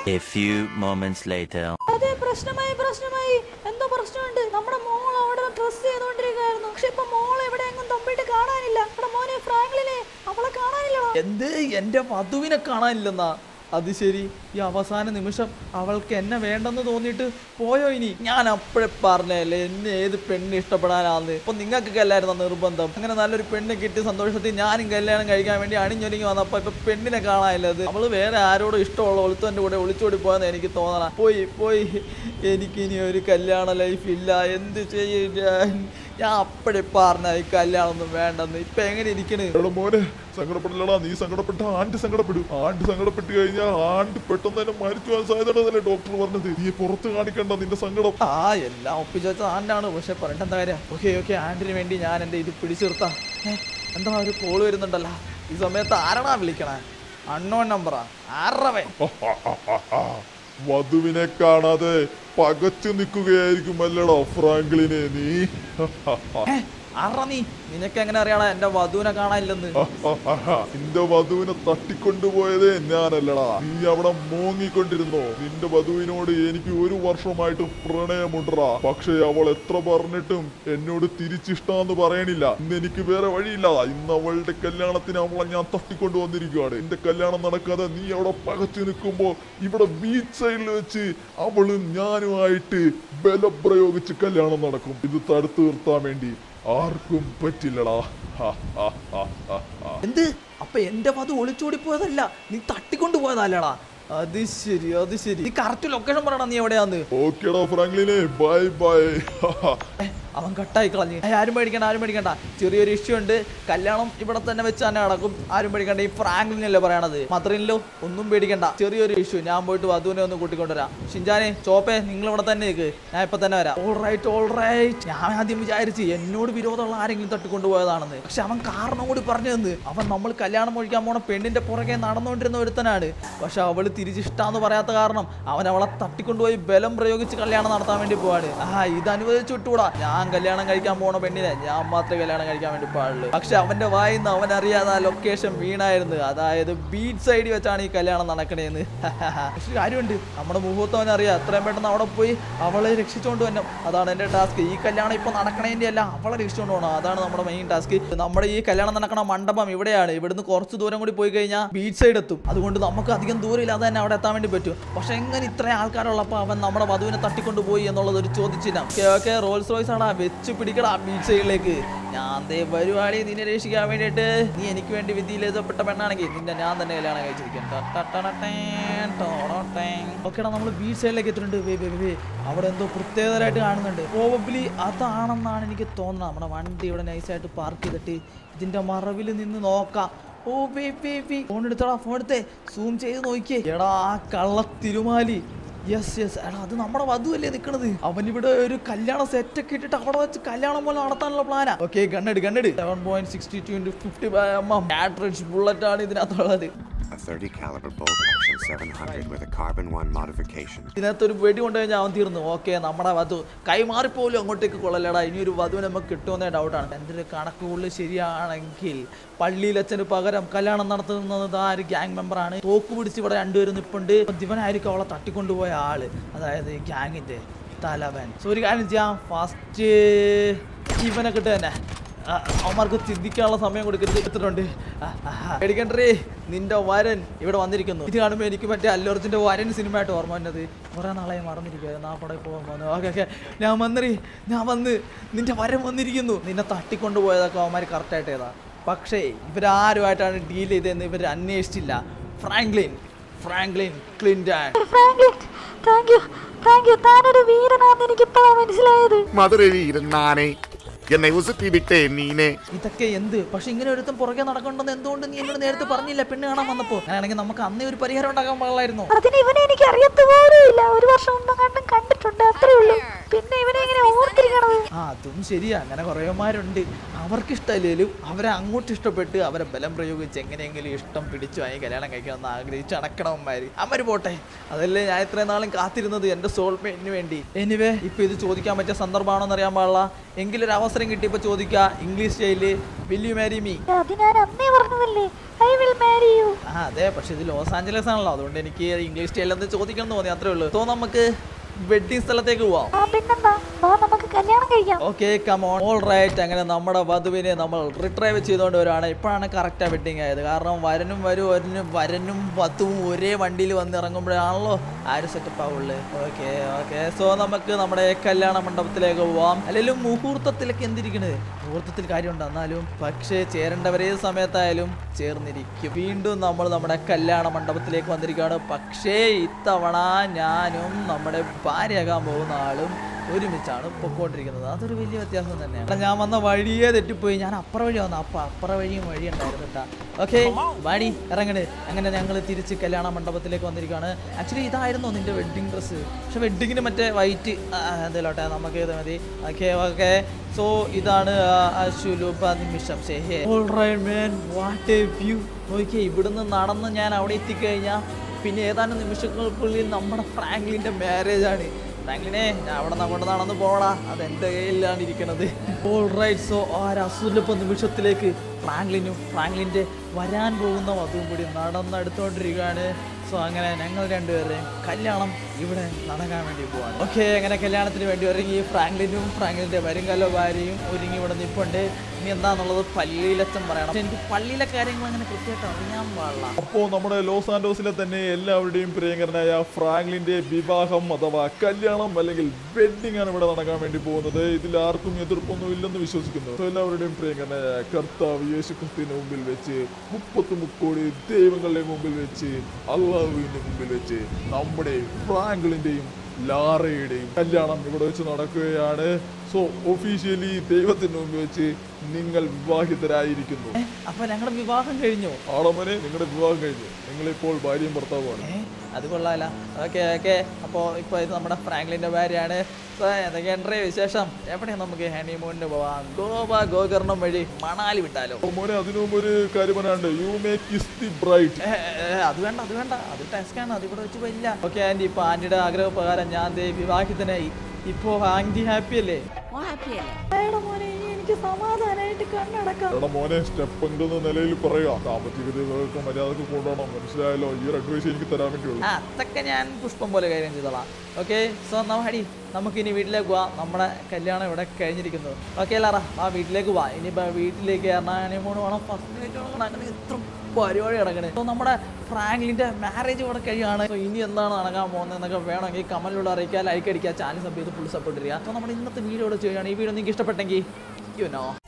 A few moments later. അതെ പ്രശ്നമായി പ്രശ്നമായി എന്തോ പ്രശ്നമുണ്ട് നമ്മുടെ മോൾ അവിടെ ഡ്രസ് ചെയ്തോണ്ടിരിക്കുകയായിരുന്നു പക്ഷെ ഇപ്പൊ മോൾ എവിടെ എങ്ങും തമ്പിട്ട് കാണാനില്ല നമ്മുടെ മോനെ ഫ്രാങ്ക്ലിനെ അവളെ കാണാനില്ലടാ എന്ത് എന്റെ വധുവിനെ കാണാനില്ലെന്നാ അത് ശരി ഈ അവസാന നിമിഷം അവൾക്ക് എന്നെ വേണ്ടെന്ന് തോന്നിയിട്ട് പോയോ ഇനി ഞാൻ അപ്പോഴേ പറഞ്ഞല്ലേ എന്നെ ഏത് പെണ്ണ് ഇഷ്ടപ്പെടാനാന്ന് ഇപ്പൊ നിങ്ങൾക്കൊക്കെ അല്ലായിരുന്നു നിർബന്ധം അങ്ങനെ നല്ലൊരു പെണ്ണ് കിട്ടിയ സന്തോഷത്തിൽ ഞാനും കല്യാണം കഴിക്കാൻ വേണ്ടി അണിഞ്ഞൊരുങ്ങി വന്നപ്പോ ഇപ്പൊ പെണ്ണിനെ കാണാനില്ലത് അവള് വേറെ ആരോടും ഇഷ്ടമുള്ള ഒളിത്തന്റെ കൂടെ ഒളിച്ചോടി പോയെന്ന് എനിക്ക് തോന്നണ പോയി പോയി എനിക്കിനി ഒരു കല്യാണ ലൈഫ് ഇല്ല എന്ത് ചെയ്യും ഞാൻ ഞാൻ അപ്പോഴേ പറഞ്ഞ ഈ കല്യാണം ഒന്നും വേണ്ടെന്ന് ഇപ്പൊ എങ്ങനെ ഇരിക്കണ് എടാ മോനെ സങ്കടപ്പെടില്ലടാ നീ സങ്കടപ്പെട്ട ആണ്ട് സങ്കടപ്പെടും ആണ്ട് സങ്കടപ്പെട്ട് കഴിഞ്ഞാൽ ആണ്ട് പെട്ടെന്ന് തന്നെ മരിച്ചു പോകാൻ സാധ്യതയുണ്ടെന്നല്ലേ ഡോക്ടർ പറഞ്ഞത് നീ പുറത്ത് കാണിക്കണ്ട നിന്റെ സങ്കടം ആ എല്ലാം ഒപ്പിച്ചു വെച്ച ആണ്ടാണ് പക്ഷെ പറഞ്ഞിട്ട് എന്താ കാര്യം ഓക്കെ ഓക്കെ ആന്റിന് വേണ്ടി ഞാൻ എൻ്റെ ഇത് പിടിച്ചു നിർത്താം ഏ, എന്താ ഒരു കോള് വരുന്നുണ്ടല്ലോ ഈ സമയത്ത് ആരാടാ വിളിക്കണേ അണ്ണോൺ നമ്പറാ ആറവൻ വധുവിനെ കാണാതെ പകച്ചു നിൽക്കുകയായിരിക്കും അല്ലടാ ഫ്രാങ്ക്ലിനെ നീ ആറ നീ നിനക്ക് എങ്ങനെ അറിയണ എൻ്റെ വധുവിനെ കാണാനില്ലെന്ന് നിന്റെ വധുവിനെ തട്ടിക്കൊണ്ടുപോയതേ ഞാനല്ലടാ നീ അവിടെ മോങ്ങിക്കൊണ്ടിരുന്നോ നിന്റെ വധുവിനോട് എനിക്ക് ഒരു വർഷമായിട്ട് പ്രണയമുണ്ടടാ പക്ഷെ അവൾ എത്ര പറഞ്ഞിട്ടും എന്നോട് തിരിച്ചിഷ്ടാന്ന് പറയണില്ല ഇന്ന് എനിക്ക് വേറെ വഴിയില്ല ഇന്ന് അവളുടെ കല്യാണത്തിന് അവളെ ഞാൻ തട്ടിക്കൊണ്ടു വന്നിരിക്കുകയാണ് എന്റെ കല്യാണം നടക്കാതെ നീ അവിടെ പകച്ചു നിൽക്കുമ്പോ ഇവിടെ ബീച്ച് സൈഡിൽ വെച്ച് അവളും ഞാനുമായിട്ട് ബലപ്രയോഗിച്ച് കല്യാണം നടക്കും ഇത് തടുത്തു നിർത്താൻ വേണ്ടി ആർക്കും പറ്റില്ലടാ ഹാ, ഹാ, ഹാ, ഹാ, ഹാ. എന്ത് അപ്പൊ എൻ്റെ വധു ഒളിച്ചോടി പോയതല്ല നീ തട്ടിക്കൊണ്ടു പോയതല്ലടാ അത് ശരി അത് ശരി നീ കറക്റ്റ് ലൊക്കേഷൻ പറയണം നീ എവിടെയാന്ന് ഓക്കേടാ ഫ്രാങ്ക്ലിനെ ബൈ ബൈ ഏ, അവൻ കട്ടായി കളഞ്ഞു ഏ, ആരും പേടിക്കണ്ട ആരും പേടിക്കണ്ട ചെറിയൊരു ഇഷ്യൂ ഉണ്ട് കല്യാണം ഇവിടെ തന്നെ വെച്ച് തന്നെ നടക്കും ആരും പേടിക്കണ്ട ഈ ഫ്രാങ്ക്ലിനല്ലേ പറയണത് മദറിനിലോ ഒന്നും പേടിക്കണ്ട ചെറിയൊരു ഇഷ്യൂ ഞാൻ പോയിട്ട് വധുവിനെ ഒന്ന് കൂട്ടിക്കൊണ്ടുവരാം ഷിൻജാനെ ചോപ്പേ നിങ്ങൾ ഇവിടെ തന്നെ നിൽക്ക് ഞാൻ ഇപ്പൊ തന്നെ വരാം ഓൾ റൈറ്റ് ഓൾ റൈറ്റ് ഞാൻ ആദ്യം വിചാരിച്ച് എന്നോട് വിരോധമുള്ള ആരെങ്കിലും തട്ടിക്കൊണ്ടുപോയതാണെന്ന് പക്ഷെ അവൻ കാരണം കൂടി പറഞ്ഞു തന്ന് അവൻ നമ്മൾ കല്യാണം കഴിക്കാൻ പോണ പെണ്ണിന്റെ പുറകെ നടന്നുകൊണ്ടിരുന്ന ഒരുത്തനാണ് പക്ഷെ അവള് തിരിച്ചിഷ്ടാന്ന് പറയാത്ത കാരണം അവൻ അവളെ തട്ടിക്കൊണ്ടുപോയി ബലം പ്രയോഗിച്ച് കല്യാണം നടത്താൻ വേണ്ടി പോവാണ് ആ ഇത് അനുവദിച്ചു വിട്ടുകൂടാ ഞാൻ കല്യാണം കഴിക്കാൻ പോണ പെണ്ണിനെ ഞാൻ മാത്രമേ കല്യാണം കഴിക്കാൻ വേണ്ടി പാടുള്ളൂ പക്ഷെ അവന്റെ വായിന്ന് അവൻ അറിയാതെ ആ ലൊക്കേഷൻ വീണായിരുന്നു അതായത് ബീച്ച് സൈഡിൽ വെച്ചാണ് ഈ കല്യാണം നടക്കണേന്ന് പക്ഷെ കാര്യമുണ്ട് നമ്മുടെ മുഹൂർത്തം അവൻ അറിയാം എത്രയും പെട്ടെന്ന് അവിടെ പോയി അവളെ രക്ഷിച്ചുകൊണ്ട് തന്നെ അതാണ് എന്റെ ടാസ്ക് ഈ കല്യാണം ഇപ്പൊ നടക്കണേന്റെ അല്ല അവളെ രക്ഷിച്ചുകൊണ്ട് പോകണം അതാണ് നമ്മുടെ മെയിൻ ടാസ്ക് നമ്മുടെ ഈ കല്യാണം നടക്കണ മണ്ഡപം ഇവിടെയാണ് ഇവിടുന്ന് കുറച്ച് ദൂരം കൂടി പോയി കഴിഞ്ഞാൽ ബീച്ച് സൈഡ് എത്തും അതുകൊണ്ട് നമുക്ക് അധികം ദൂരം ഇല്ലാതെ തന്നെ അവിടെ എത്താൻ വേണ്ടി പറ്റും പക്ഷെ എങ്ങനെ ഇത്രയും ആൾക്കാരുള്ളപ്പോൾ അവൻ നമ്മുടെ വധുവിനെ തട്ടിക്കൊണ്ട് പോയി എന്നുള്ളത് ഒരു ചോദിച്ചില്ല ഓക്കെ ഓക്കെ റോൾസ് റോയ്സ് ആടാ വെച്ച് പിടിക്കടാ ബീച്ച് സൈഡിലേക്ക് ഞാൻ ദേ വരുവാടി നിന്നെ രക്ഷിക്കാൻ വേണ്ടിയിട്ട് നീ എനിക്ക് വേണ്ടി വിധിയിൽ എഴുതപ്പെട്ട പെണ്ണാണെങ്കിൽ നിന്നെ ഞാൻ തന്നെ കല്യാണം കഴിച്ചിരിക്കും ഓക്കെടാ നമ്മൾ ബീച്ച് സൈഡിലേക്ക് എത്തിയിട്ടുണ്ട് വേ വേ വേ അവിടെ എന്തോ പ്രത്യേകതരായിട്ട് കാണുന്നുണ്ട് പ്രോബബ്ലി അതാണെന്നാണ് എനിക്ക് തോന്നുന്നത് നമ്മുടെ വണ്ടി ഇവിടെ നൈസായിട്ട് പാർക്ക് ചെയ്തിട്ട് ഇതിന്റെ മറവിൽ നിന്ന് നോക്കാം ഓ വേ വേ വേ ഫോൺ എടുത്തോടാ ഫോൺ എടുത്തേ സൂം ചെയ്ത് നോക്കിയേ എടാ ആ കള്ള തിരുമാലി യെസ് യെസ് എടാ അത് നമ്മുടെ വധുവല്ലേ നിക്കണത് അവൻ ഇവിടെ ഒരു കല്യാണ സെറ്റ് ഒക്കെ ഇട്ടിട്ട് അവിടെ വെച്ച് കല്യാണം പോലെ നടത്താനുള്ള പ്ലാനാ ഓക്കെ ഗണ്ണെട് ഗണ്ണെട് seven point sixty two into fifty M M cartridge bullet ആണ് ഇതിനകത്തുള്ളത് A 30 caliber bolt action 700 with a carbon 1 modification. ഇതിനകത്ത് ഒരു വെടി കൊണ്ടു കഴിഞ്ഞാൽ അവൻ തീർന്നു ഓക്കെ നമ്മുടെ വധു കൈമാറിപ്പോലും അങ്ങോട്ടേക്ക് കൊള്ളലടാ ഇനി ഒരു വധുവിനെ നമുക്ക് കിട്ടുമെന്നേ ഡൗട്ടാണ് എൻ്റെ ഒരു കണക്കുകളിൽ ശരിയാണെങ്കിൽ പള്ളിയിലച്ഛന് പകരം കല്യാണം നടത്തുന്നത് ആ ഒരു ഗ്യാങ് മെമ്പറാണ് തോക്ക് പിടിച്ച് ഇവിടെ രണ്ടുപേരും നിപ്പുണ്ട് ദിവനായിരിക്കും അവളെ തട്ടിക്കൊണ്ടുപോയ ആള് അതായത് ഈ ഗ്യാങ്ങിന്റെ തലവൻ സോ ഒരു കാര്യം ചെയ്യാം ഫസ്റ്റ് ഇവനെ കിട്ടുക തന്നെ ആ, അവന്മാർക്ക് ചിന്തിക്കാനുള്ള സമയം കൊടുക്കരുത് എടുത്തിട്ടുണ്ട് ആ, ആ, പേടിക്കണ്ടേ നിന്റെ വരൻ ഇവിടെ വന്നിരിക്കുന്നു ഇത് കാണുമ്പോൾ എനിക്ക് മറ്റേ അല്ലർജിന്റെ വരൻ സിനിമയായിട്ട് ഓർമ്മ വന്നത് കുറെ നാളായി മറന്നിരിക്കുകയായിരുന്നു ആ പടം പോകാൻ വന്നു ഓക്കെ ഓക്കെ ഞാൻ വന്നറി ഞാൻ വന്ന് നിന്റെ വരൻ വന്നിരിക്കുന്നു നിന്നെ തട്ടിക്കൊണ്ടുപോയതൊക്കെ അവന്മാർ കറക്റ്റായിട്ട് ഏതാ പക്ഷേ ഇവരാരുമായിട്ടാണ് ഡീൽ ചെയ്തതെന്ന് ഇവർ അന്വേഷിച്ചില്ല Franklin Franklin Clinton Franklin thank you thank you താനൊരു വീരനാണെന്ന് എനിക്കിപ്പോഴാണ് മനസ്സിലായത് മധുരവി ഇരുന്നാനേ എന്നെ ഉസുപ്പിവിട്ടേ നീനെ ഇതൊക്കെ എന്ത് പക്ഷെ ഇങ്ങനെ ഒരുത്തം പുറകെ നടക്കണ്ടെന്ന് എന്തുകൊണ്ട് നീ എന്നോട് നേരത്തെ പറഞ്ഞില്ല പെണ്ണ് കാണാൻ വന്നപ്പോ അങ്ങനെയാണെങ്കിൽ നമുക്ക് അന്നേ ഒരു പരിഹാരം ഉണ്ടാക്കാൻ പാടില്ലായിരുന്നു അതിന് ഇവനെ എനിക്ക് അറിയത്ത പോലും ഇല്ല ഒരു വർഷം മുമ്പ് കണ്ടും കണ്ടിട്ടുണ്ട് അത്രേ ഉള്ളൂ പിന്നെ ഇവനെ എങ്ങനെ ഓർത്തിരിക്കണത് ആ അതും ശരിയാ അങ്ങനെ കുറേമാരുണ്ട് അവർക്ക് ഇഷ്ടമല്ലേലും അവരെ അങ്ങോട്ട് ഇഷ്ടപ്പെട്ട് അവരെ ബലം പ്രയോഗിച്ച് എങ്ങനെയെങ്കിലും ഇഷ്ടം പിടിച്ചു വാങ്ങി കല്യാണം കഴിക്കണമെന്ന് ആഗ്രഹിച്ച് അടക്കണവന്മാർ അവര് പോട്ടെ അതല്ലേ ഞാൻ ഇത്രയും നാളും കാത്തിരുന്നത് എൻ്റെ സോൾമേറ്റിന് വേണ്ടി എനിവേ ഇപ്പൊ ഇത് ചോദിക്കാൻ പറ്റിയ സന്ദർഭമാണോന്ന് അറിയാൻ പാടില്ല എങ്കിലൊരു അവസരം കിട്ടിയപ്പോൾ ചോദിക്കുക ഇംഗ്ലീഷ് സ്റ്റൈലിൽ വിൽ യു മാരി മീ അത് ഞാൻ അന്നേ പറഞ്ഞതല്ലേ ഐ വിൽ മാരി യു ആ അതെ പക്ഷെ ഇത് ലോസ് ആഞ്ചലസ് ആണല്ലോ അതുകൊണ്ട് എനിക്ക് ഇംഗ്ലീഷ് സ്റ്റൈലിൽ ഒന്ന് ചോദിക്കണം എന്ന് തോന്നി അത്രേ ഉള്ളൂ സോ നമുക്ക് വെഡിങ് സ്ഥലത്തേക്ക് പോവാം ആ പിന്നെന്താ വാ നമുക്ക് കല്യാണം കഴിക്കാം ഓക്കെ കമോൺ ഓൾ റൈറ്റ് അങ്ങനെ നമ്മുടെ വധുവിനെ നമ്മൾ റിട്രൈവ് ചെയ്തുകൊണ്ട് വരുവാണ് ഇപ്പോഴാണ് കറക്റ്റാ വെഡിങ് ആയത് കാരണം വരനും വരും വരനും വരനും വധുവും ഒരേ വണ്ടിയിൽ വന്ന് ഇറങ്ങുമ്പോഴാണല്ലോ ആ ഒരു സെറ്റപ്പ് ആവുള്ളൂ ഓക്കെ ഓക്കെ സോ നമുക്ക് നമ്മുടെ കല്യാണ മണ്ഡപത്തിലേക്ക് പോവാം അല്ലെങ്കിൽ മുഹൂർത്തത്തിലൊക്കെ എന്തിരിക്കണത് മുഹൂർത്തത്തിൽ കാര്യമുണ്ട് എന്നാലും പക്ഷേ ചേരേണ്ടവരേ സമയത്തായാലും ചേർന്നിരിക്കും വീണ്ടും നമ്മൾ നമ്മുടെ കല്യാണ മണ്ഡപത്തിലേക്ക് വന്നിരിക്കുകയാണ് പക്ഷേ ഇത്തവണ ഞാനും നമ്മുടെ ഭാര്യയാകാൻ പോകുന്ന ആളും ഒരുമിച്ചാണ് പൊക്കോണ്ടിരിക്കുന്നത് അതൊരു വലിയ വ്യത്യാസം തന്നെയാണ് എടാ, ഞാൻ വന്ന വഴിയേ തെറ്റിപ്പോയി ഞാൻ അപ്പുറ വഴി വന്നു അപ്പൊ അപ്പുറ വഴിയും വഴി ഉണ്ടായിരുന്നു കേട്ടാ ഓക്കെ വാടി ഇറങ്ങണ് അങ്ങനെ ഞങ്ങൾ തിരിച്ച് കല്യാണ മണ്ഡപത്തിലേക്ക് വന്നിരിക്കുകയാണ് ആക്ച്വലി ഇതായിരുന്നു നിന്റെ വെഡ്ഡിങ് ഡ്രസ്സ് പക്ഷെ വെഡ്ഡിങ്ങിന് മറ്റേ വൈറ്റ് എന്തേലോട്ടെ നമുക്ക് ഇത് മതി ഓക്കെ ഓക്കെ സോ ഇതാണ് അശുലുപ നിമിഷം വാട്ട് എ വ്യൂ ഓക്കെ ഇവിടുന്ന് നടന്ന് ഞാൻ അവിടെ എത്തിക്കഴിഞ്ഞാൽ പിന്നെ ഏതാനും നിമിഷങ്ങൾക്കുള്ളിൽ നമ്മുടെ ഫ്രാങ്ക്ലിൻ്റെ മാരേജ് ആണ് ഫ്രാങ്ക്ലിനെ ഞാൻ അവിടെ നിന്ന് അങ്ങോട്ട് നടന്ന് പോടാ അത് എൻ്റെ കയ്യിലാണ് ഇരിക്കണത് ഓൾ റൈറ്റ് സോ ആ ഒരു അസുലഭ നിമിഷത്തിലേക്ക് ഫ്രാങ്ക്ലിനും ഫ്രാങ്ക്ലിൻ്റെ വരാൻ പോകുന്ന വധുവും കൂടി നടന്നെടുത്തോണ്ടിരിക്കുകയാണ് സോ അങ്ങനെ ഞങ്ങൾ രണ്ടുപേരുടെയും കല്യാണം ഇവിടെ നടക്കാൻ വേണ്ടി പോവാണ് ഓക്കെ അങ്ങനെ കല്യാണത്തിന് വേണ്ടി ഒരുങ്ങി ഫ്രാങ്ക്ലിനും ഫ്രാങ്ക്ലിൻ്റെ വരുങ്കല്ലോ ഭാര്യയും ഒരുങ്ങി ഇവിടെ നിൽപ്പുണ്ട് ഇനി എന്താണെന്നുള്ളത് പള്ളിയിലച്ചൻ പറയണം പക്ഷെ എനിക്ക് പള്ളിയിലെ കാര്യങ്ങൾ അങ്ങനെ കൃത്യമായിട്ട് അറിയാൻ പാടില്ല അപ്പോ നമ്മുടെ ലോസ് ആൻഡോസിലെ തന്നെ എല്ലാവരുടെയും പ്രിയങ്കരനായ ഫ്രാങ്ക്ലിന്റെ വിവാഹം അഥവാ കല്യാണം അല്ലെങ്കിൽ വെഡിങ് ആണ് ഇവിടെ നടക്കാൻ വേണ്ടി പോകുന്നത് ഇതിൽ ആർക്കും എതിർപ്പൊന്നും ഇല്ലെന്ന് വിശ്വസിക്കുന്നു So, എല്ലാവരുടെയും പ്രിയങ്കരനായ കർത്താവ് യേശു ക്രിസ്തുവിന്റെ മുമ്പിൽ വെച്ച് മുപ്പത്തി മുക്കോടി ദൈവങ്ങളുടെ മുമ്പിൽ വെച്ച് അള്ളാഹുവിന്റെ മുമ്പിൽ വെച്ച് നമ്മുടെ ഫ്രാങ്ക്ലിന്റെയും ലാറയുടെയും കല്യാണം ഇവിടെ വെച്ച് നടക്കുകയാണ് സോ ഒഫീഷ്യലി ദൈവത്തിന് മുമ്പിൽ വെച്ച് നിങ്ങൾ വിവാഹിതരായിരിക്കുന്നു അപ്പൊ ഞങ്ങളുടെ വിവാഹം കഴിഞ്ഞു ആളമനെ നിങ്ങളുടെ വിവാഹം കഴിഞ്ഞു നിങ്ങളിപ്പോൾ ഭാര്യയും ഭർത്താവുമാണ് ഏ അത് കൊള്ളാല ഓക്കെ ഓക്കെ അപ്പോൾ ഇപ്പോൾ ഇത് നമ്മുടെ ഫ്രാങ്ക്ലിൻ്റെ ഭാര്യയാണ് സോ എന്തൊക്കെയുണ്ടേ വിശേഷം എവിടെയാണ് നമുക്ക് ഹണിമൂണിന് പോവാം ഗോവ ഗോകർണം വഴി മണാലി വിട്ടാലോ ഓ, മോനെ അതിനു മുമ്പ് ഒരു കാര്യം പറയാനുണ്ട് you make kiss the bright ഏ, ഏ, അത് വേണ്ട അത് വേണ്ട അത് ടാസ്ക്കാണ് അത് ഇവിടെ വെച്ച് വരില്ല ഓക്കെ ആൻറ്റി ഇപ്പോൾ ആൻറ്റിയുടെ ആഗ്രഹപ്രകാരം ഞാൻ ദേ വിവാഹിതനായി ഇപ്പോൾ ആൻറ്റി ഹാപ്പി അല്ലേ വേണ്ട മോനെ ഇനി എനിക്ക് സമാധാനമായിട്ട് കണ്ണടക്കാം എടാ മോനെ സ്റ്റെപ്പ് എന്ന നിലയിൽ പറയുക സാമ്പത്തികതയൊക്കെ മര്യാദക്ക് കൊണ്ടുപോകണം മനസ്സിലായല്ലോ ഈ ഒരു അഡ്വൈസ് എനിക്ക് തരാൻ വേണ്ടിയുള്ളൂ ആ അതൊക്കെ ഞാൻ പുഷ്പം പോലെ കാര്യം ചെയ്തോളാം ഓക്കെ സോ നമ്മടി നമുക്ക് ഇനി വീട്ടിലേക്ക് പോവാം നമ്മുടെ കല്യാണം ഇവിടെ കഴിഞ്ഞിരിക്കുന്നു ഓക്കെ ലാറ ആ വീട്ടിലേക്ക് പോവാം ഇനിയിപ്പോൾ വീട്ടിലേക്ക് ഹണിമൂൺ വേണം ഫസ്റ്റ് നൈറ്റ് വേണം അങ്ങനെ ഇത്ര പരിപാടി നടക്കണേ സോ നമ്മുടെ ഫ്രാങ്ക്ലിൻ്റെ മാരേജ് ഇവിടെ കഴിയുകയാണ് സോ ഇനി എന്താണ് നടക്കാൻ പോകുന്നത് എന്നൊക്കെ വേണമെങ്കിൽ കമലിലൂടെ അറിയിക്കുക ലൈക്ക് അടിക്കുക ചാനൽ സബ് ചെയ്ത് ഫുൾ സപ്പോർട്ട് ചെയ്യുക സോ നമ്മുടെ ഇന്നത്തെ വീഡിയോ ഇവിടെ ചെയ്യുകയാണ് ഈ വീഡിയോ നിങ്ങൾക്ക് ഇഷ്ടപ്പെട്ടെങ്കിൽ യു നോ